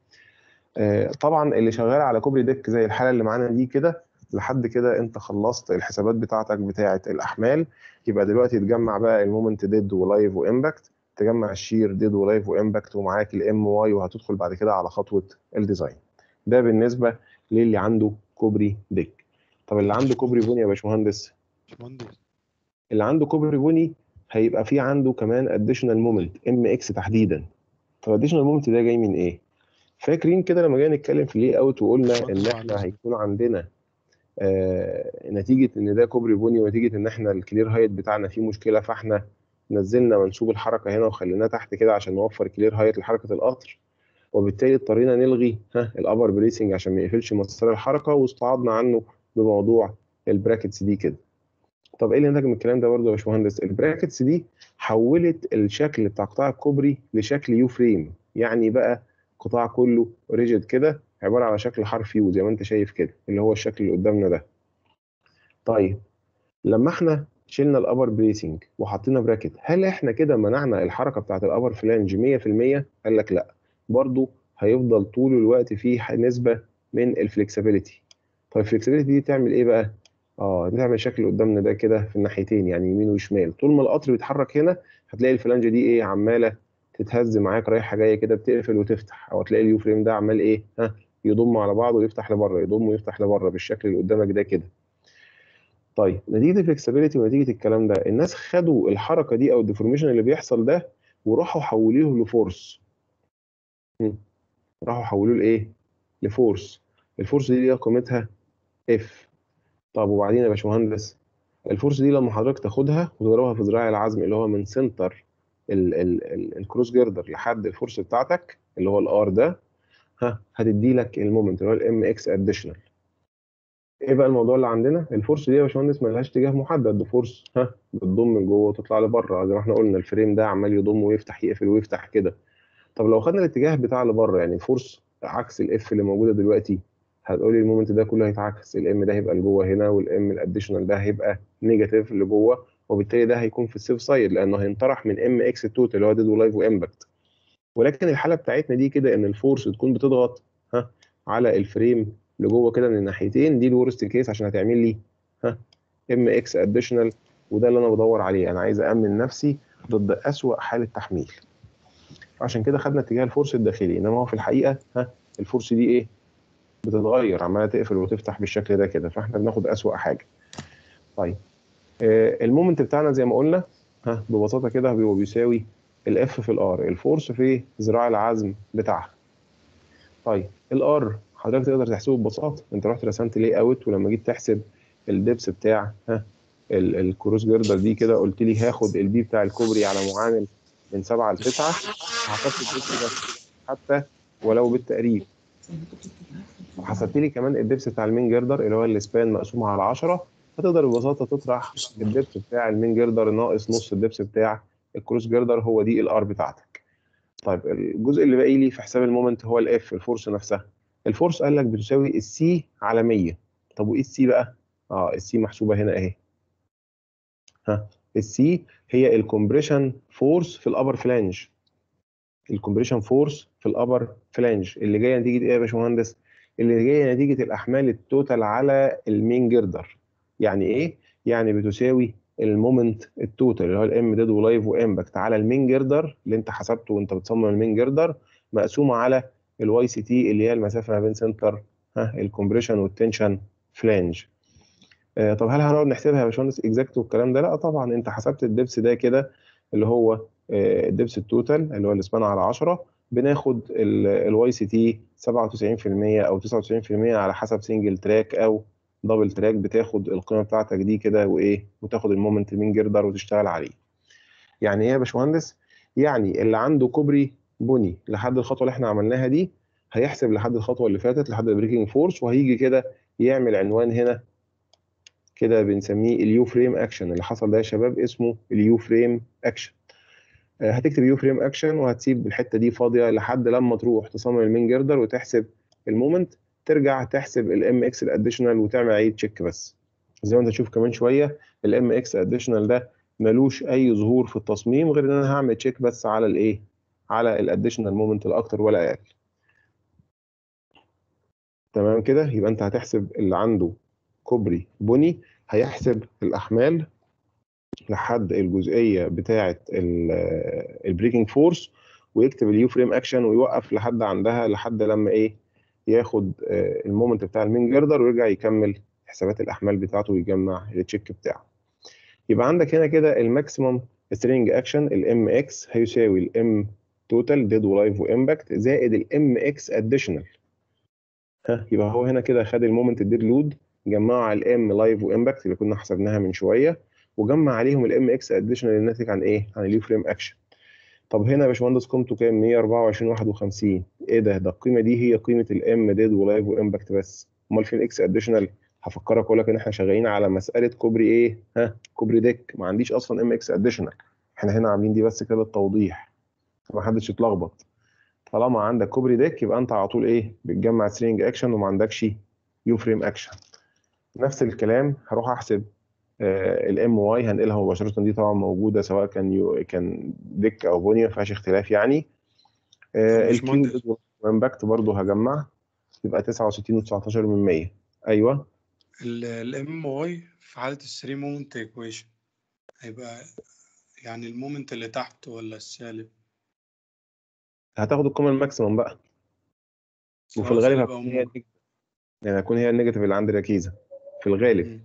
آه طبعا اللي شغال على كوبري ديك زي الحاله اللي معانا دي كده لحد كده انت خلصت الحسابات بتاعتك بتاعه الاحمال يبقى دلوقتي تجمع بقى المومنت ديد ولايف وامباكت تجمع الشير ديد ولايف وامباكت ومعاك الام واي وهتدخل بعد كده على خطوه الديزاين ده بالنسبه للي عنده كوبري ديك طب اللي عنده كوبري بني يا باشمهندس باشمهندس اللي عنده كوبري بني هيبقى في عنده كمان اديشنال مومنت ام اكس تحديدا طب اديشنال مومنت ده جاي من ايه فاكرين كده لما جينا نتكلم في اللي اوت وقلنا ان احنا هيكون عندنا آه نتيجه ان ده كوبري بني ونتيجه ان احنا الكلير هايت بتاعنا فيه مشكله فاحنا نزلنا منسوب الحركه هنا وخليناه تحت كده عشان نوفر كلير هايت لحركه القطر وبالتالي اضطرينا نلغي ها الابر بريسنج عشان ما يقفلش مسار الحركه واستعاضنا عنه بموضوع البراكتس دي كده طب ايه اللي نتج من الكلام ده برضه يا باشمهندس البراكتس دي حولت الشكل بتاع قطاع الكوبري لشكل يو فريم يعني بقى قطاع كله ريجيد كده عباره على شكل حرف يو زي ما انت شايف كده اللي هو الشكل اللي قدامنا ده طيب لما احنا شلنا الابر بريسنج وحطينا براكت هل احنا كده منعنا الحركه بتاعت الابر فلانج 100% قال لك لا برضه هيفضل طول الوقت فيه نسبه من الفلكسبيليتي طيب الفلكسبيليتي دي تعمل ايه بقى اه بتعمل الشكل قدامنا ده كده في الناحيتين يعني يمين وشمال طول ما القطر بيتحرك هنا هتلاقي الفلانجه دي ايه عماله تتهز معاك رايحه جايه كده بتقفل وتفتح او هتلاقي اليو فريم ده عمال ايه ها يضم على بعضه ويفتح لبره يضم ويفتح لبره بالشكل اللي قدامك ده كده طيب نتيجه الفلكسبيليتي ونتيجه الكلام ده الناس خدوا الحركه دي او الديفورميشن اللي بيحصل ده وراحوا حولوه لفورس راحوا حولوه لايه لفورس الفورس دي اللي هي قيمتها اف طب وبعدين يا باشمهندس الفورس دي لما حضرتك تاخدها وتضربها في ذراع العزم اللي هو من سنتر ال ال ال الكروس جيردر لحد الفورس بتاعتك اللي هو الار ده ها هتدي لك المومنت اللي هو الام اكس اديشنال ايه بقى الموضوع اللي عندنا الفورس دي يا باشمهندس ملهاش اتجاه محدد ده فورس ها بتضم لجوه وتطلع لبره زي ما احنا قلنا الفريم ده عمال يضم ويفتح يقفل ويفتح كده طب لو خدنا الاتجاه بتاع لبره يعني فورس عكس الاف اللي موجوده دلوقتي هتقولي المومنت ده كله هيتعكس الام ده هيبقى لجوه هنا والام الاديشنال ده هيبقى نيجاتيف لجوه وبالتالي ده هيكون في السيف سايد لانه هينطرح من ام اكس التوتال اللي هو ديد ولايف وامباكت ولكن الحاله بتاعتنا دي كده ان الفورس تكون بتضغط ها على الفريم لجوه كده من الناحيتين دي الورست كيس عشان هتعمل لي ها ام اكس اديشنال وده اللي انا بدور عليه انا عايز امن نفسي ضد اسوأ حاله تحميل عشان كده خدنا اتجاه الفورس الداخلي انما هو في الحقيقه ها الفورس دي ايه بتتغير عماله تقفل وتفتح بالشكل ده كده فاحنا بناخد اسوأ حاجه طيب آه المومنت بتاعنا زي ما قلنا ها ببساطه كده هو بيساوي الاف في الار الفورس في ذراع العزم بتاعها طيب الار حضرتك تقدر تحسبه ببساطه انت رحت رسمت لي اوت ولما جيت تحسب الدبس بتاع ها الكروس جيردر دي كده قلت لي هاخد البي بتاع الكوبري على معامل من 7 ل 9 هحسب الدبس بس حتى ولو بالتقريب وحسبت لي كمان الدبس بتاع المين جيردر اللي هو السبان مقسوم على 10 هتقدر ببساطه تطرح الدبس بتاع المين جيردر ناقص نص الدبس بتاع الكروس جيردر هو دي الار بتاعتك. طيب الجزء اللي باقي لي في حساب المومنت هو الاف الفورس نفسها. الفورس قال لك بتساوي السي على 100 طب وايه السي بقى؟ اه السي محسوبه هنا اهي. ها السي هي الكومبريشن فورس في الابر فلانج. الكومبريشن فورس في الابر فلانج اللي جايه نتيجه ايه يا باشمهندس؟ اللي جايه نتيجه الاحمال التوتال على المين جيردر. يعني ايه؟ يعني بتساوي المومنت التوتال اللي هو الام ديد ولايف وامباكت على المين جيردر اللي انت حسبته وانت بتصمم المين جيردر مقسومه على الواي سي تي اللي هي المسافه ما بين سنتر ها الكومبريشن والتنشن فلانج. آه طب هل هنقعد نحسبها يا باشمهندس اكزاكت والكلام ده؟ لا طبعا انت حسبت الدبس ده كده اللي هو آه الدبس التوتال اللي هو الاسبان على 10 بناخد الواي سي تي 97% او 99% على حسب سنجل تراك او دبل تراك بتاخد القيمه بتاعتك دي كده وايه وتاخد المومنت من جردر وتشتغل عليه يعني ايه يا باشمهندس يعني اللي عنده كوبري بني لحد الخطوه اللي احنا عملناها دي هيحسب لحد الخطوه اللي فاتت لحد البريكنج فورس وهيجي كده يعمل عنوان هنا كده بنسميه اليو فريم اكشن اللي حصل ده يا شباب اسمه اليو فريم اكشن هتكتب يو فريم اكشن وهتسيب الحته دي فاضيه لحد لما تروح تصمم المين جردر وتحسب المومنت ترجع تحسب الام اكس الاديشنال وتعمل عليه تشيك بس زي ما انت تشوف كمان شويه الام اكس اديشنال ده ملوش اي ظهور في التصميم غير ان انا هعمل تشيك بس على الايه على الاديشنال مومنت لا اكتر ولا اقل تمام كده يبقى انت هتحسب اللي عنده كوبري بني هيحسب الاحمال لحد الجزئيه بتاعه البريكنج فورس ويكتب اليو فريم اكشن ويوقف لحد عندها لحد لما ايه ياخد المومنت بتاع المين جردر ويرجع يكمل حسابات الاحمال بتاعته ويجمع التشيك بتاعه يبقى عندك هنا كده الماكسيمم سترينج اكشن الام اكس هيساوي الام توتال ديد ولايف وامباكت زائد الام اكس اديشنال ها يبقى هو هنا كده خد المومنت الديد لود جمعه على الام لايف وامباكت اللي كنا حسبناها من شويه وجمع عليهم الام اكس اديشنال الناتج عن ايه؟ عن اليو فريم اكشن طب هنا يا باشمهندس قيمته كام 124 51 ايه ده ده القيمه دي هي قيمه الام ديد ولايف وامباكت بس امال فين الاكس اديشنال هفكرك اقول لك ان احنا شغالين على مساله كوبري ايه ها كوبري ديك ما عنديش اصلا ام اكس اديشنال احنا هنا عاملين دي بس كده للتوضيح ما حدش يتلخبط طالما عندك كوبري ديك يبقى انت على طول ايه بتجمع سترينج اكشن وما عندكش يو فريم اكشن نفس الكلام هروح احسب الام واي هنقلها مباشره دي طبعا موجوده سواء كان يو كان ديك او بني ما فيهاش اختلاف يعني باشمهندس. الكيو امباكت برضه هجمع يبقى 69 و19 من 100 ايوه الام واي في حالة الثري مومنت ايكويشن هيبقى يعني المومنت اللي تحت ولا السالب هتاخد القيمه الماكسيمم بقى وفي سواء الغالب سالب هتكون أو هي موجب. النيجاتيف يعني هتكون هي النيجاتيف اللي عند الركيزه في الغالب مم.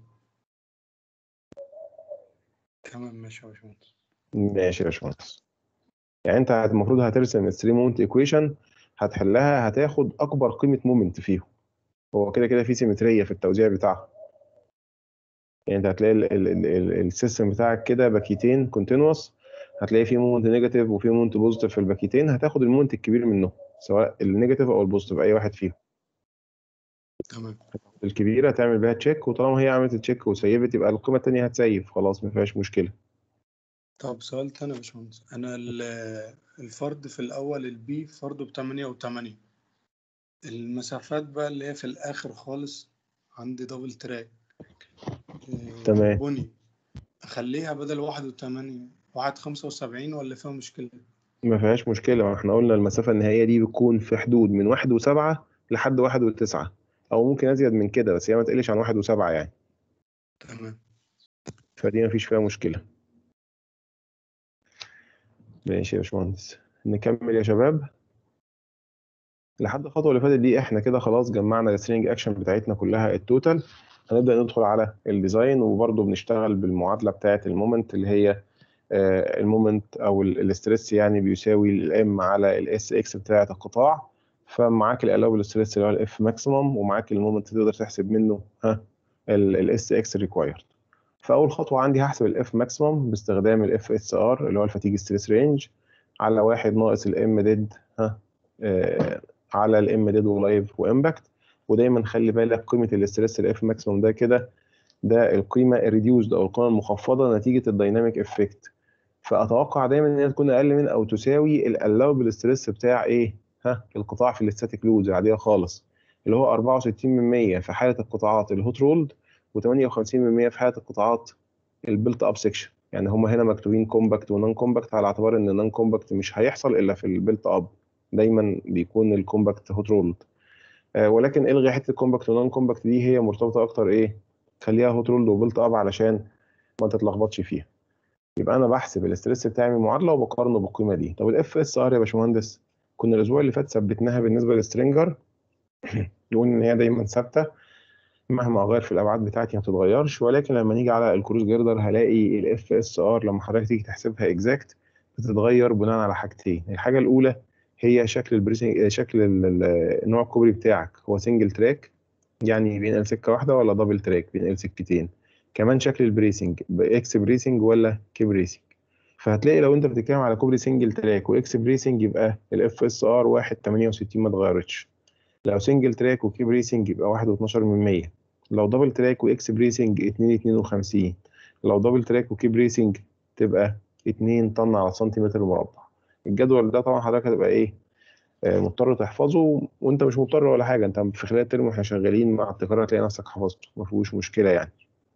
تمام ماشي يا باشمهندس ماشي يا باشمهندس يعني انت هت- المفروض هترسم الثري مومنت ايكويشن هتحلها هتاخد اكبر قيمه مومنت فيهم هو كده كده في سيمتريه في التوزيع بتاعها يعني انت هتلاقي ال- ال- ال- ال- السيستم بتاعك كده باكيتين كونتينوس هتلاقي في مومنت نيجاتيف وفي مومنت بوزيتيف في الباكيتين هتاخد المومنت الكبير منهم سواء النيجاتيف او البوزيتيف اي واحد فيهم تمام الكبيره تعمل بيها تشيك وطالما هي عملت تشيك وسيفت يبقى القيمه الثانيه هتسيف خلاص ما فيهاش مشكله طب سؤال تاني يا باشمهندس انا ال- الفرد في الاول البي فرده بتمانية وتمانية المسافات بقى اللي هي في الاخر خالص عندي دبل تراك إيه، تمام. بني اخليها بدل واحد وتمانية واحد خمسة وسبعين ولا فيها مشكلة ما فيهاش مشكله ما احنا قلنا المسافه النهائيه دي بتكون في حدود من واحد وسبعة لحد واحد وتسعة او ممكن ازيد من كده بس هي ما تقلش عن واحد وسبعة يعني تمام فدي ما فيش فيها مشكله ماشي يا باشمهندس نكمل يا شباب لحد الخطوه اللي فاتت دي احنا كده خلاص جمعنا السترينج اكشن بتاعتنا كلها التوتال هنبدا ندخل على الديزاين وبرضه بنشتغل بالمعادله بتاعه المومنت اللي هي آه، المومنت او ال- الاستريس يعني بيساوي الام على الاس اكس بتاعه القطاع فمعاك الالاوبل ستريس اللي هو الاف ماكسيمم ومعاك المومنت تقدر تحسب منه ها الاس اكس ريكوايرد فاول خطوه عندي هحسب الاف ماكسيمم باستخدام الاف اس ار اللي هو الفاتيج ستريس رينج على واحد ناقص الام ديد ها آه، على الام ديد ولايف وامباكت ودايما خلي بالك قيمه الاستريس الاف ماكسيمم ده كده ده القيمه الريديوسد او القيمه المخفضه نتيجه الدايناميك افكت فاتوقع دايما ان هي تكون اقل من او تساوي الالاوبل ستريس بتاع ايه ها القطاع في الاستاتيك لودز العاديه خالص اللي هو 64 من 100 في حاله القطاعات الهوت رولد و58 من 100 في حاله القطاعات البيلت اب سيكشن يعني هم هنا مكتوبين كومباكت ونون كومباكت على اعتبار ان النون كومباكت مش هيحصل الا في البيلت اب دايما بيكون الكومباكت هوت رولد آه ولكن الغي حته الكومباكت ونون كومباكت دي هي مرتبطه اكتر ايه خليها هوت رولد وبيلت اب علشان ما تتلخبطش فيها يبقى انا بحسب الاستريس بتاعي من المعادله وبقارنه بالقيمه دي طب الاف اس ار يا باشمهندس كنا الاسبوع اللي فات ثبتناها بالنسبه للسترينجر نقول ان هي دايما ثابته مهما اغير في الابعاد بتاعتي ما بتتغيرش ولكن لما نيجي على الكروس جيردر هلاقي الاف اس ار لما حضرتك تيجي تحسبها اكزاكت بتتغير بناء على حاجتين الحاجه الاولى هي شكل البريسنج شكل ال- ال- نوع الكوبري بتاعك هو سنجل تراك يعني بينقل سكه واحده ولا دبل تراك بينقل سكتين كمان شكل البريسنج باكس بريسنج ولا كي بريسنج فهتلاقي لو انت بتتكلم على كوبري سنجل تراك واكس بريسنج يبقى الاف اس ار 1 68 ما اتغيرتش لو سنجل تراك وكي بريسنج يبقى 1 و12 من 100 لو دبل تراك واكس بريسنج 2 52 لو دبل تراك وكي بريسنج تبقى 2 طن على سنتيمتر مربع الجدول ده طبعا حضرتك هتبقى ايه آه، مضطر تحفظه وانت مش مضطر ولا حاجه انت في خلال الترم واحنا شغالين مع التكرار هتلاقي نفسك حفظته ما فيهوش مشكله يعني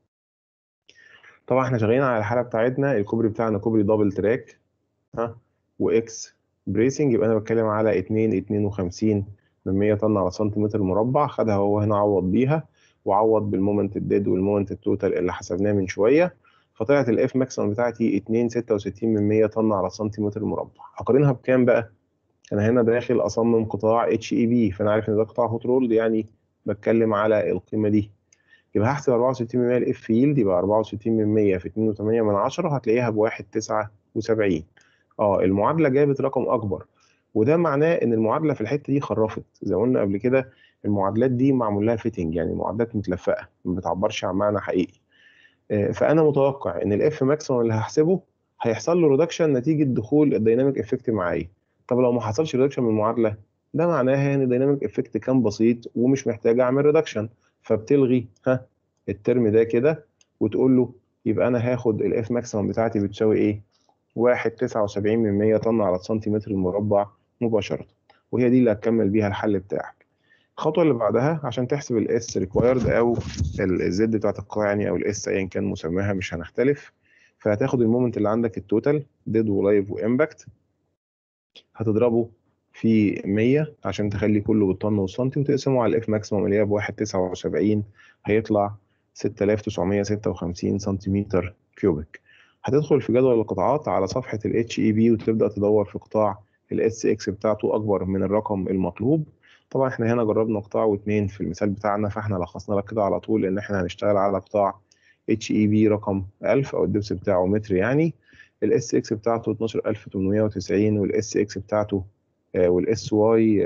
طبعا احنا شغالين على الحاله بتاعتنا الكوبري بتاعنا كوبري دبل تراك ها واكس بريسنج يبقى انا بتكلم على 2 52 من 100 طن على سنتيمتر مربع خدها هو هنا عوض بيها وعوض بالمومنت الديد والمومنت التوتال اللي حسبناه من شويه فطلعت الاف ماكسيمم بتاعتي 2 66 من 100 طن على سنتيمتر مربع اقارنها بكام بقى انا هنا داخل اصمم قطاع اتش اي بي فانا عارف ان ده قطاع هوت رولد يعني بتكلم على القيمه دي يبقى هحسب 64 من 100 الاف يلد يبقى 64 من 100 في 2.8 من 10 هتلاقيها ب 1.79 اه المعادله جابت رقم اكبر وده معناه ان المعادله في الحته دي خرفت زي ما قلنا قبل كده المعادلات دي معمول لها فيتنج يعني معادلات متلفقه ما بتعبرش عن معنى حقيقي آه، فانا متوقع ان الاف ماكسيمم اللي هحسبه هيحصل له ريدكشن نتيجه دخول الديناميك افكت معايا طب لو ما حصلش ريدكشن من المعادله ده معناها ان الديناميك افكت كان بسيط ومش محتاج اعمل ريدكشن فبتلغي ها الترم ده كده وتقول له يبقى انا هاخد الاف ماكسيمم بتاعتي بتساوي ايه 1.79 من 100 طن على السنتيمتر المربع مباشره وهي دي اللي هتكمل بيها الحل بتاعك الخطوه اللي بعدها عشان تحسب الاس ريكوايرد او الزد بتاعت القطاع يعني او الاس ايا كان مسماها مش هنختلف فهتاخد المومنت اللي عندك التوتال ديد ولايف وامباكت هتضربه في 100 عشان تخلي كله بالطن والسنتي وتقسمه على الاف ماكسيموم اللي هي ب 1.79 هيطلع 6956 سنتيمتر كيوبيك هتدخل في جدول القطاعات على صفحة ال HEB وتبدأ تدور في قطاع ال SX بتاعته أكبر من الرقم المطلوب طبعا احنا هنا جربنا قطاع واتنين في المثال بتاعنا فاحنا لخصنا لك كده على طول ان احنا هنشتغل على قطاع HEB رقم 1000 او الدبس بتاعه متر يعني ال SX بتاعته 12890 وال SX بتاعته وال SY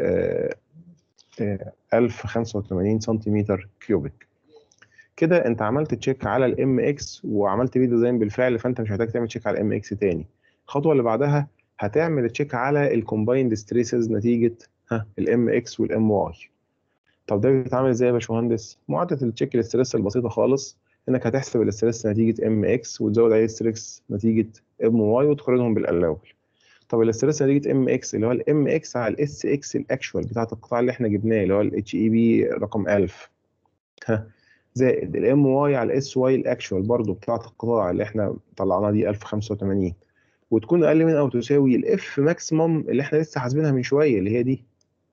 1085 سنتيمتر كيوبيك كده انت عملت تشيك على الام اكس وعملت بيه ديزاين بالفعل فانت مش محتاج تعمل تشيك على الام اكس تاني الخطوه اللي بعدها هتعمل تشيك على الكومبايند ستريسز نتيجه ها الام اكس والام واي طب ده بيتعمل ازاي يا باشمهندس معادله التشيك الاستريس البسيطه خالص انك هتحسب الاستريس نتيجه ام اكس وتزود عليه ستريس نتيجه ام واي وتقارنهم بالالاول طب الاستريس نتيجه ام اكس اللي هو الام اكس على الاس اكس الاكشوال بتاعت القطاع اللي احنا جبناه اللي هو الاتش اي بي رقم 1000 ها زائد الام واي على الاس واي الاكشوال برضو بتاعت القطاع اللي احنا طلعناها دي 1085 وتكون اقل من او تساوي الاف ماكسيمم اللي احنا لسه حاسبينها من شويه اللي هي دي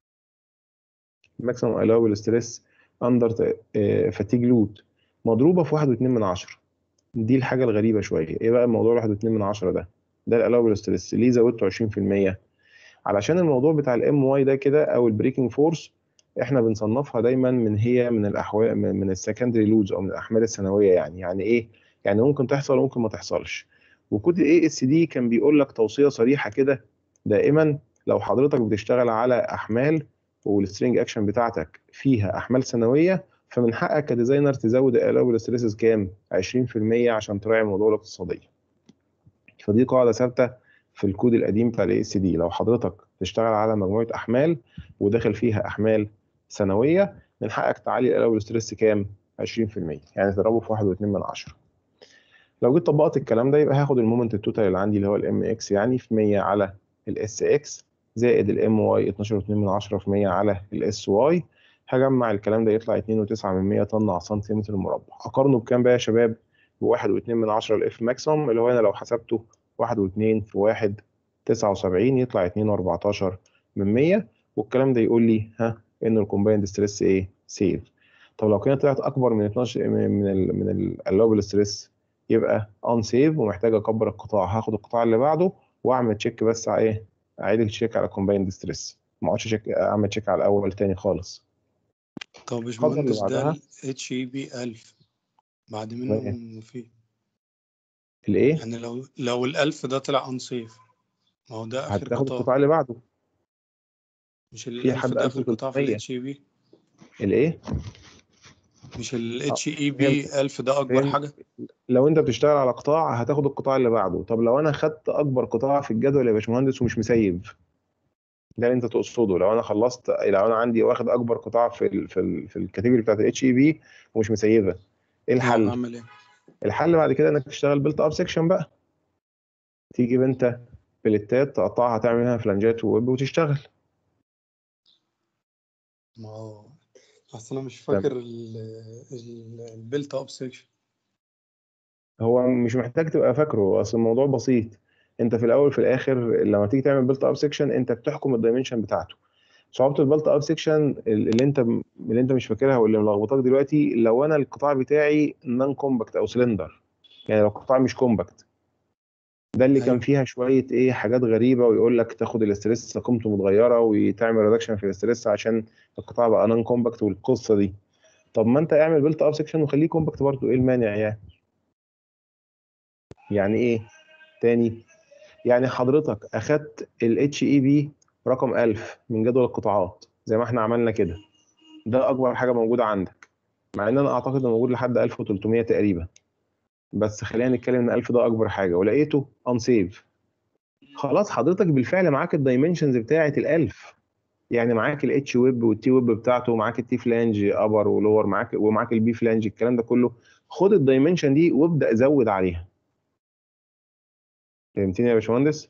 ماكسيمم allowable ستريس اندر فاتيج لود مضروبه في 1.2 من عشرة دي الحاجه الغريبه شويه ايه بقى الموضوع 1.2 من عشرة ده ده الالوبل ستريس ليه زودته 20% علشان الموضوع بتاع الام واي ده كده او البريكنج فورس احنا بنصنفها دايما من هي من الاحوال من السكندري لودز او من الاحمال الثانويه يعني يعني ايه يعني ممكن تحصل وممكن ما تحصلش وكود الاي اس دي كان بيقول لك توصيه صريحه كده دائما لو حضرتك بتشتغل على احمال والسترينج اكشن بتاعتك فيها احمال ثانويه فمن حقك كديزاينر تزود الالوبل ستريسز كام 20% عشان تراعي الموضوع الاقتصاديه فدي قاعده ثابته في الكود القديم بتاع الاي اس دي لو حضرتك تشتغل على مجموعه احمال وداخل فيها احمال سنويه من حقك تعلي الالوبل ستريس كام 20% يعني تضربه في 1.2 من عشرة لو جيت طبقت الكلام ده يبقى هاخد المومنت التوتال اللي عندي اللي هو الام اكس يعني في 100 على الاس اكس زائد الام واي 12.2 من عشرة في 100 على الاس واي هجمع الكلام ده يطلع 2.9 من 100 طن على سنتيمتر مربع اقارنه بكام بقى يا شباب ب 1.2 من عشرة الاف ماكسيمم اللي هو هنا لو حسبته 1.2 في 1 79 يطلع 2.14 من 100 والكلام ده يقول لي ها ان الكومبايند ستريس ايه سيف طب لو كانت طلعت اكبر من 12 من ال من اللوبل ستريس يبقى ان سيف ومحتاج اكبر القطاع هاخد القطاع اللي بعده واعمل تشيك بس على ايه اعيد التشيك على الكومبايند ستريس ما اقعدش تشيك اعمل تشيك على الاول تاني خالص طب يا الخطوة اللي باشمهندس ده بعدها اتش اي بي 1000 بعد منه في الايه يعني لو لو ال 1000 ده طلع انصيف ما هو ده اخر هتاخد قطاع القطاع اللي بعده مش ال في 1000 حد ده اخر قطاع في 1300 الاتش اي بي الايه مش ال اه اتش اي فهمت بي 1000 ده اكبر فهمت حاجه لو انت بتشتغل على قطاع هتاخد القطاع اللي بعده طب لو انا خدت اكبر قطاع في الجدول يا باشمهندس ومش مسيب ده اللي انت تقصده لو انا خلصت لو انا عندي واخد اكبر قطاع في ال في ال في الكاتيجوري بتاعت الاتش اي بي ومش مسيبه ايه اه الحل اعمل ايه الحل بعد كده انك تشتغل بيلت اب سيكشن بقى تيجي انت بلتات تقطعها تعمل منها فلانجات وويب وتشتغل ما هو اصل انا مش طب فاكر البيلت اب سيكشن هو مش محتاج تبقى فاكره اصل الموضوع بسيط انت في الاول في الاخر لما تيجي تعمل بيلت اب سيكشن انت بتحكم الدايمنشن بتاعته صعوبه البيلت اب سيكشن اللي انت اللي انت مش فاكرها واللي ملخبطاك دلوقتي لو انا القطاع بتاعي نون كومباكت او سلندر يعني لو القطاع مش كومباكت ده اللي كان ايوه فيها شويه ايه حاجات غريبه ويقول لك تاخد الاستريس قيمته متغيره وتعمل ريدكشن في الاستريس عشان القطاع بقى نون كومباكت والقصه دي طب ما انت اعمل بيلت اب سيكشن وخليه كومباكت برضه ايه المانع يعني يعني ايه تاني يعني حضرتك اخدت الاتش اي بي رقم 1000 من جدول القطاعات زي ما احنا عملنا كده ده اكبر حاجه موجوده عندك مع ان انا اعتقد انه موجود لحد 1300 تقريبا بس خلينا نتكلم ان 1000 ده اكبر حاجه ولقيته انسيف خلاص حضرتك بالفعل معاك الدايمنشنز بتاعه ال1000 يعني معاك الاتش ويب والتي ويب بتاعته ومعاك التي فلانج ابر ولور معاك ومعاك البي فلانج الكلام ده كله خد الدايمنشن دي وابدا زود عليها فهمتني يا باشمهندس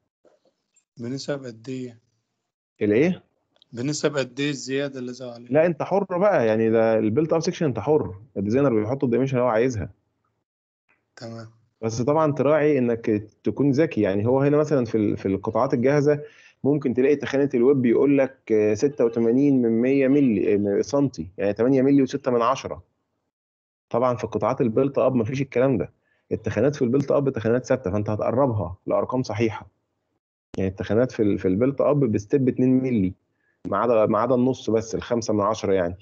بنسب قد ايه الايه بنسب قد ايه الزياده اللي زاد عليها لا انت حر بقى يعني ده البيلت اب سيكشن انت حر الديزاينر بيحط الدايمنشن اللي هو عايزها تمام بس طبعا تراعي انك تكون ذكي يعني هو هنا مثلا في ال- في القطاعات الجاهزه ممكن تلاقي تخانه الويب بيقول لك آه، 86 من 100 ملي آه، سنتي يعني 8 ملي و6 من 10 طبعا في قطاعات البيلت اب مفيش الكلام ده التخانات في البيلت اب تخانات ثابته فانت هتقربها لارقام صحيحه يعني التخانات في ال- في البيلت اب بستيب 2 ملي ما عدا ما عدا النص بس الخمسة من 10 يعني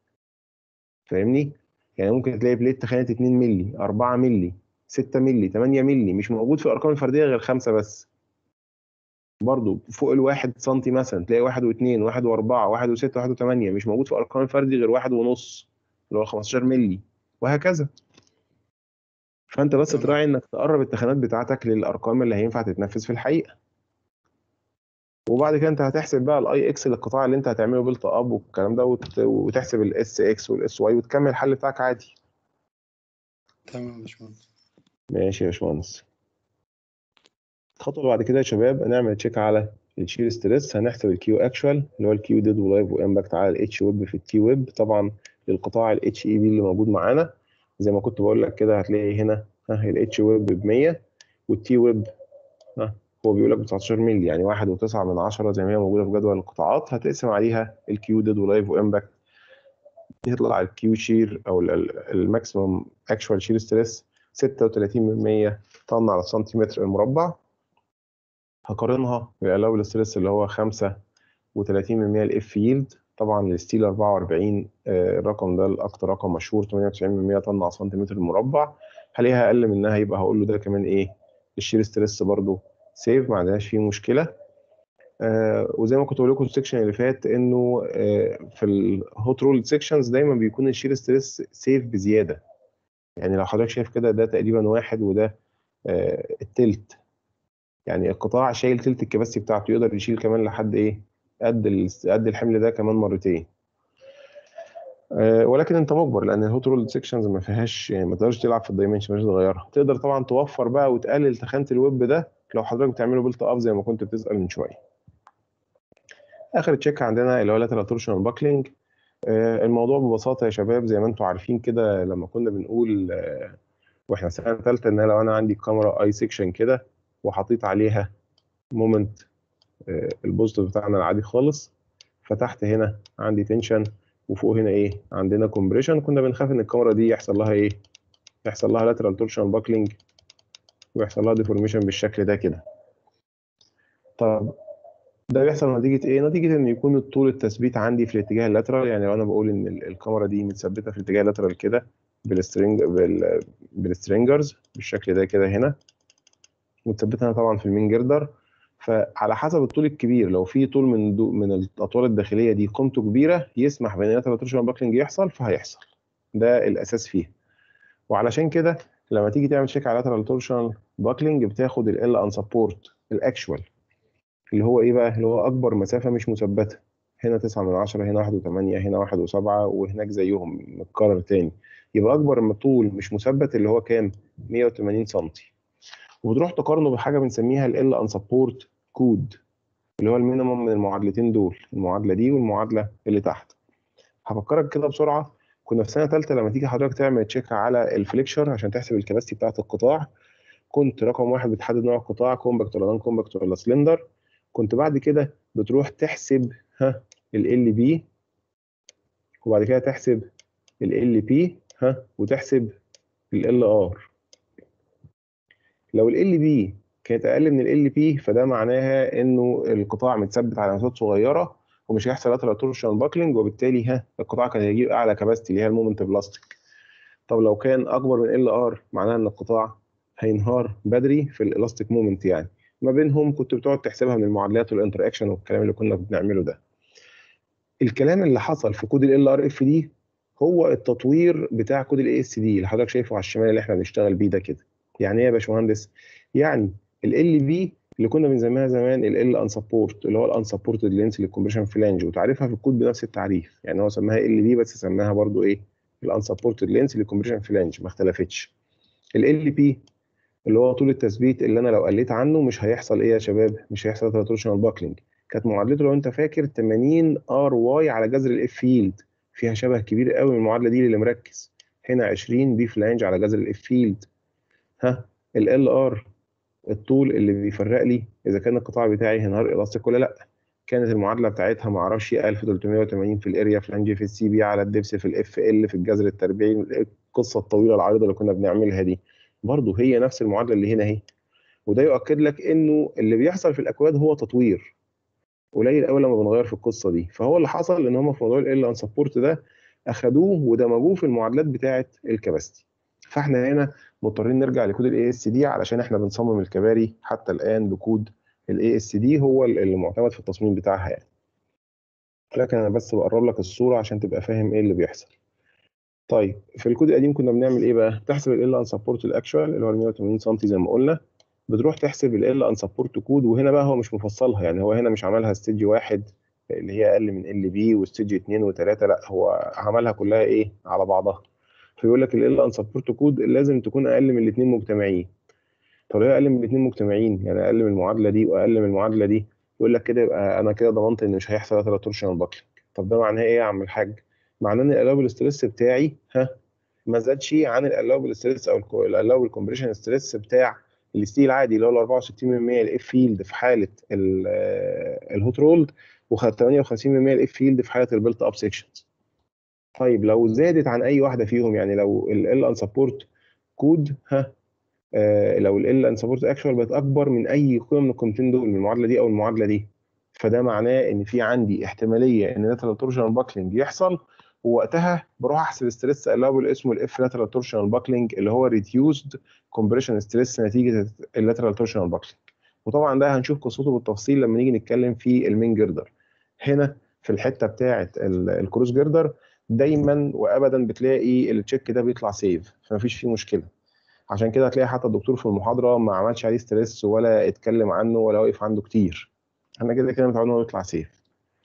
فاهمني يعني ممكن تلاقي بليت تخانه 2 ملي 4 ملي 6 ملي 8 ملي مش موجود في الارقام الفرديه غير خمسه بس برضو فوق الواحد سنتي مثلا تلاقي واحد واثنين واحد واربعه واحد وسته واحد وثمانيه مش موجود في الارقام الفردي غير واحد ونص اللي هو 15 ملي وهكذا فانت بس تمام. تراعي انك تقرب التخانات بتاعتك للارقام اللي هينفع تتنفذ في الحقيقه وبعد كده انت هتحسب بقى الاي اكس للقطاع اللي انت هتعمله بيلت اب والكلام ده وت- وتحسب الاس اكس والاس واي وتكمل الحل بتاعك عادي تمام يا باشمهندس ماشي يا باشمهندس الخطوه اللي بعد كده يا شباب هنعمل تشيك على الشير ستريس هنحسب الكيو اكشوال اللي هو الكيو ديد ولايف وامباكت على الاتش ويب في التي ويب طبعا للقطاع الاتش اي بي اللي موجود معانا زي ما كنت بقول لك كده هتلاقي هنا ها الاتش ويب ب 100 والتي ويب ها هو بيقول لك ب 19 مللي يعني 1.9 من 10 زي ما هي موجوده في جدول القطاعات هتقسم عليها الكيو ديد ولايف وامباكت يطلع الكيو شير او الماكسيمم اكشوال شير ستريس 36 من 100 طن على السنتيمتر المربع هقارنها بالالاول ستريس اللي هو 35 من 100 الاف ييلد طبعا الستيل 44 آه، الرقم ده الاكتر رقم مشهور 98 من 100 طن على السنتيمتر المربع هلاقيها اقل منها يبقى هقول له ده كمان ايه الشير ستريس برضو سيف ما عندناش فيه مشكله آه وزي ما كنت بقول لكم السكشن اللي فات انه آه في الهوت رول سيكشنز دايما بيكون الشير ستريس سيف بزياده يعني لو حضرتك شايف كده ده تقريبا واحد وده آه التلت يعني القطاع شايل تلت الكباسيتي بتاعته يقدر يشيل كمان لحد ايه قد ال- قد الحمل ده كمان مرتين آه، ولكن انت مجبر لان الهوت رول سيكشنز ما فيهاش يعني ما تقدرش تلعب في الدايمنشن مش تغيرها تقدر طبعا توفر بقى وتقلل تخانه الويب ده لو حضرتك بتعمله بيلت اب زي ما كنت بتسال من شويه اخر تشيك عندنا اللي هو لاترال تورشنال باكلينج الموضوع ببساطه يا شباب زي ما انتم عارفين كده لما كنا بنقول آه، واحنا سنه ثالثه ان لو انا عندي كاميرا اي سيكشن كده وحطيت عليها مومنت البوزيتيف بتاعنا العادي خالص فتحت هنا عندي تنشن وفوق هنا ايه عندنا كومبريشن كنا بنخاف ان الكاميرا دي يحصل لها ايه يحصل لها لاترال تورشنال باكلينج ويحصل لها ديفورميشن بالشكل ده كده طب ده بيحصل نتيجة ايه؟ نتيجة ان يكون الطول التثبيت عندي في الاتجاه اللاترال يعني لو انا بقول ان ال- الكاميرا دي متثبتة في الاتجاه اللاترال كده بالسترينج بال بالسترينجرز بالشكل ده كده هنا متثبتة هنا طبعا في المين جردر فعلى حسب الطول الكبير لو في طول من دو من الاطوال الداخليه دي قيمته كبيره يسمح بان اللاترال تورشنال باكلينج يحصل فهيحصل ده الاساس فيها وعلشان كده لما تيجي تعمل تشيك على لاترال تورشنال باكلينج بتاخد ال ان سبورت الاكشوال اللي هو ايه بقى اللي هو اكبر مسافه مش مثبته هنا 9 من 10 هنا 1 و8 هنا 1 و7 وهناك زيهم متكرر تاني يبقى اكبر من طول مش مثبت اللي هو كام 180 سم وتروح تقارنه بحاجه بنسميها ال ان سبورت كود اللي هو المينيمم من المعادلتين دول المعادله دي والمعادله اللي تحت هفكرك كده بسرعه كنا في سنه ثالثه لما تيجي حضرتك تعمل تشيك على الفليكشر عشان تحسب الكباستي بتاعه القطاع كنت رقم واحد بتحدد نوع القطاع كومباكت ولا نون كومباكت ولا سلندر كنت بعد كده بتروح تحسب ها ال بي وبعد كده تحسب ال بي ها وتحسب ال ار لو ال بي كانت اقل من ال بي فده معناها انه القطاع متثبت على مسافات صغيره ومش هيحصل لاترال تورشن باكلينج وبالتالي ها القطاع كان هيجيب اعلى كباستي اللي هي المومنت بلاستيك طب لو كان اكبر من ال ار معناها ان القطاع هينهار بدري في الالاستيك مومنت يعني ما بينهم كنت بتقعد تحسبها من المعادلات والانتر اكشن والكلام اللي كنا بنعمله ده الكلام اللي حصل في كود ال ار اف دي هو التطوير بتاع كود الاي اس دي اللي حضرتك شايفه على الشمال اللي احنا بنشتغل بيه ده كده يعني ايه يا باشمهندس يعني ال بي اللي كنا بنسميها زمان ال ال انسبورت اللي هو الانسبورتد لينس للكومبريشن فلانج وتعريفها في الكود بنفس التعريف يعني هو سماها ال بي بس سماها برضو ايه الانسبورتد لينس للكومبريشن فلانج ما اختلفتش ال ال بي اللي هو طول التثبيت اللي انا لو قلت عنه مش هيحصل ايه يا شباب مش هيحصل تراتورشنال باكلينج كانت معادلته لو انت فاكر 80 ار واي على جذر الاف فيلد فيها شبه كبير قوي من المعادله دي اللي مركز هنا 20 بي فلانج على جذر الاف فيلد ها ال ال ار الطول اللي بيفرق لي اذا كان القطاع بتاعي هنهار الاستيك ولا لا كانت المعادله بتاعتها ما اعرفش 1380 في الاريا فلانج في السي بي على الدبس في الاف ال في الجذر التربيعي القصه الطويله العريضه اللي كنا بنعملها دي برضه هي نفس المعادله اللي هنا اهي وده يؤكد لك انه اللي بيحصل في الاكواد هو تطوير قليل قوي لما بنغير في القصه دي فهو اللي حصل ان هم في موضوع ال ان سبورت ده اخدوه ودمجوه في المعادلات بتاعه الكباستي فاحنا هنا مضطرين نرجع لكود الاي اس دي علشان احنا بنصمم الكباري حتى الان بكود الاي اس دي هو اللي معتمد في التصميم بتاعها يعني لكن انا بس بقرب لك الصوره عشان تبقى فاهم ايه اللي بيحصل طيب في الكود القديم كنا بنعمل ايه بقى تحسب ال ان سبورت الاكشوال اللي هو 180 سم زي ما قلنا بتروح تحسب ال ان سبورت كود وهنا بقى هو مش مفصلها يعني هو هنا مش عملها ستيج واحد اللي هي اقل من ال بي وستيج 2 و3 لا هو عملها كلها ايه على بعضها فيقول لك ال ان سبورت كود لازم تكون اقل من الاثنين مجتمعين طب هي اقل من الاثنين مجتمعين يعني اقل من المعادله دي واقل من المعادله دي يقول لك كده يبقى انا كده ضمنت ان مش هيحصل ثلاث تورشنال باكلينج طب ده معناه ايه يا عم الحاج معناه ان الالاوبل ستريس بتاعي ها ما زادش عن الالاوبل ستريس او الالاوبل كومبريشن ستريس بتاع الستيل العادي اللي هو 64% الاف فيلد في حاله الهوت رولد و58% الاف فيلد في حاله البيلت اب سيكشنز طيب لو زادت عن اي واحده فيهم يعني لو ال ان سبورت كود ها آه لو ال ان سبورت اكشوال بقت اكبر من اي قيمه من القيمتين دول من المعادله دي او المعادله دي فده معناه ان في عندي احتماليه ان لاترال تورشنال باكلينج يحصل ووقتها بروح احسب ستريس اللابل اسمه الاف لاترال تورشنال باكلينج اللي هو ريديوسد كومبريشن ستريس نتيجه اللاترال تورشنال باكلينج وطبعا ده هنشوف قصته بالتفصيل لما نيجي نتكلم في المين جردر هنا في الحته بتاعه الكروس جردر دايما وابدا بتلاقي التشيك ده بيطلع سيف فمفيش فيه مشكله عشان كده هتلاقي حتى الدكتور في المحاضره ما عملش عليه ستريس ولا اتكلم عنه ولا وقف عنده كتير احنا كده كده متعودين انه يطلع سيف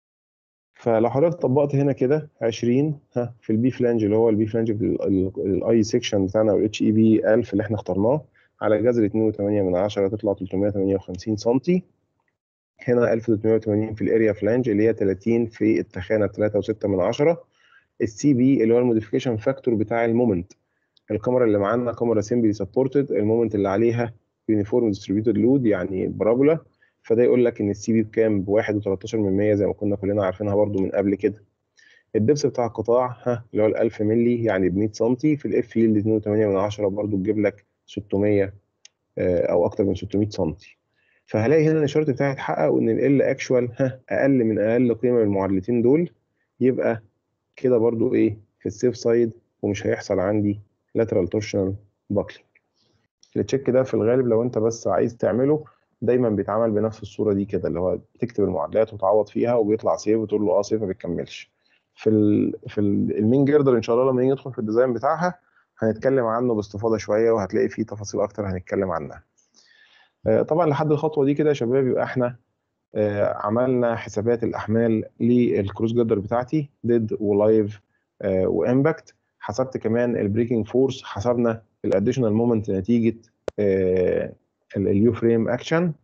فلو حضرتك طبقت هنا كده 20 ها في البي فلانج اللي هو البي فلانج الاي سيكشن بتاعنا والاتش اي بي 1000 اللي احنا اخترناه على جذر 2.8 من 10 تطلع 358 سم هنا 1380 في الاريا فلانج اللي هي 30 في التخانه 3.6 من 10 السي بي اللي هو الموديفيكيشن فاكتور بتاع المومنت الكاميرا اللي معانا كاميرا سيمبلي سبورتد المومنت اللي عليها يونيفورم ديستريبيوتد لود يعني بارابولا فده يقول لك ان السي بي بكام ب 1.13 من 100 زي ما كنا كلنا عارفينها برده من قبل كده الدبس بتاع القطاع ها اللي هو ال 1000 مللي يعني ب 100 سم في الاف فيلد 2.8 من 10 برده تجيب لك 600 او اكتر من 600 سم فهلاقي هنا ان الشرط بتاعي اتحقق وان ال اكشوال ها اقل من اقل قيمه من المعادلتين دول يبقى كده برضو ايه في السيف سايد ومش هيحصل عندي lateral torsional buckling التشيك ده في الغالب لو انت بس عايز تعمله دايما بيتعمل بنفس الصوره دي كده اللي هو بتكتب المعادلات وتعوض فيها وبيطلع سيف وتقول له اه سيف ما بيكملش في ال في ال المين جردر ان شاء الله لما نيجي ندخل في الديزاين بتاعها هنتكلم عنه باستفاضه شويه وهتلاقي فيه تفاصيل اكتر هنتكلم عنها طبعا لحد الخطوه دي كده يا شباب يبقى احنا عملنا حسابات الاحمال للكروس جردر بتاعتي ديد ولايف وامباكت حسبت كمان البريكنج فورس حسبنا الاديشنال مومنت نتيجه اليو فريم اكشن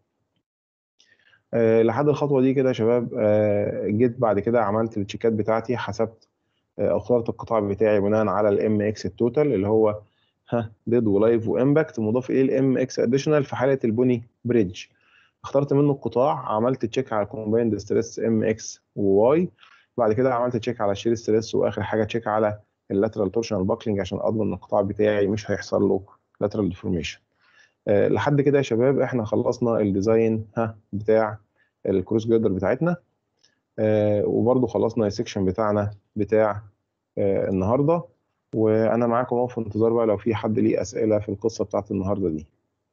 لحد الخطوه دي كده يا شباب جيت بعد كده عملت التشيكات بتاعتي حسبت او اخترت القطاع بتاعي بناء على الام اكس التوتال اللي هو ها ديد ولايف وامباكت مضاف اليه الام اكس اديشنال في حاله البوني بريدج اخترت منه القطاع عملت تشيك على كومبايند ستريس ام اكس وواي بعد كده عملت تشيك على الشير ستريس واخر حاجه تشيك على اللاترال تورشنال باكلينج عشان اضمن ان القطاع بتاعي مش هيحصل له لاترال ديفورميشن أه لحد كده يا شباب احنا خلصنا الديزاين ها بتاع الكروس جردر بتاعتنا أه وبرده خلصنا السكشن بتاعنا بتاع أه النهارده وانا معاكم اهو في انتظار بقى لو في حد ليه اسئله في القصه بتاعت النهارده دي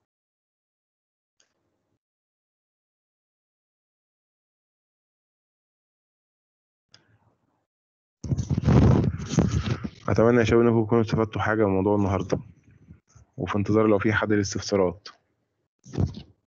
اتمنى يا شباب انكم تكونوا استفدتوا حاجه من موضوع النهارده وفي انتظار لو في حد ليه استفسارات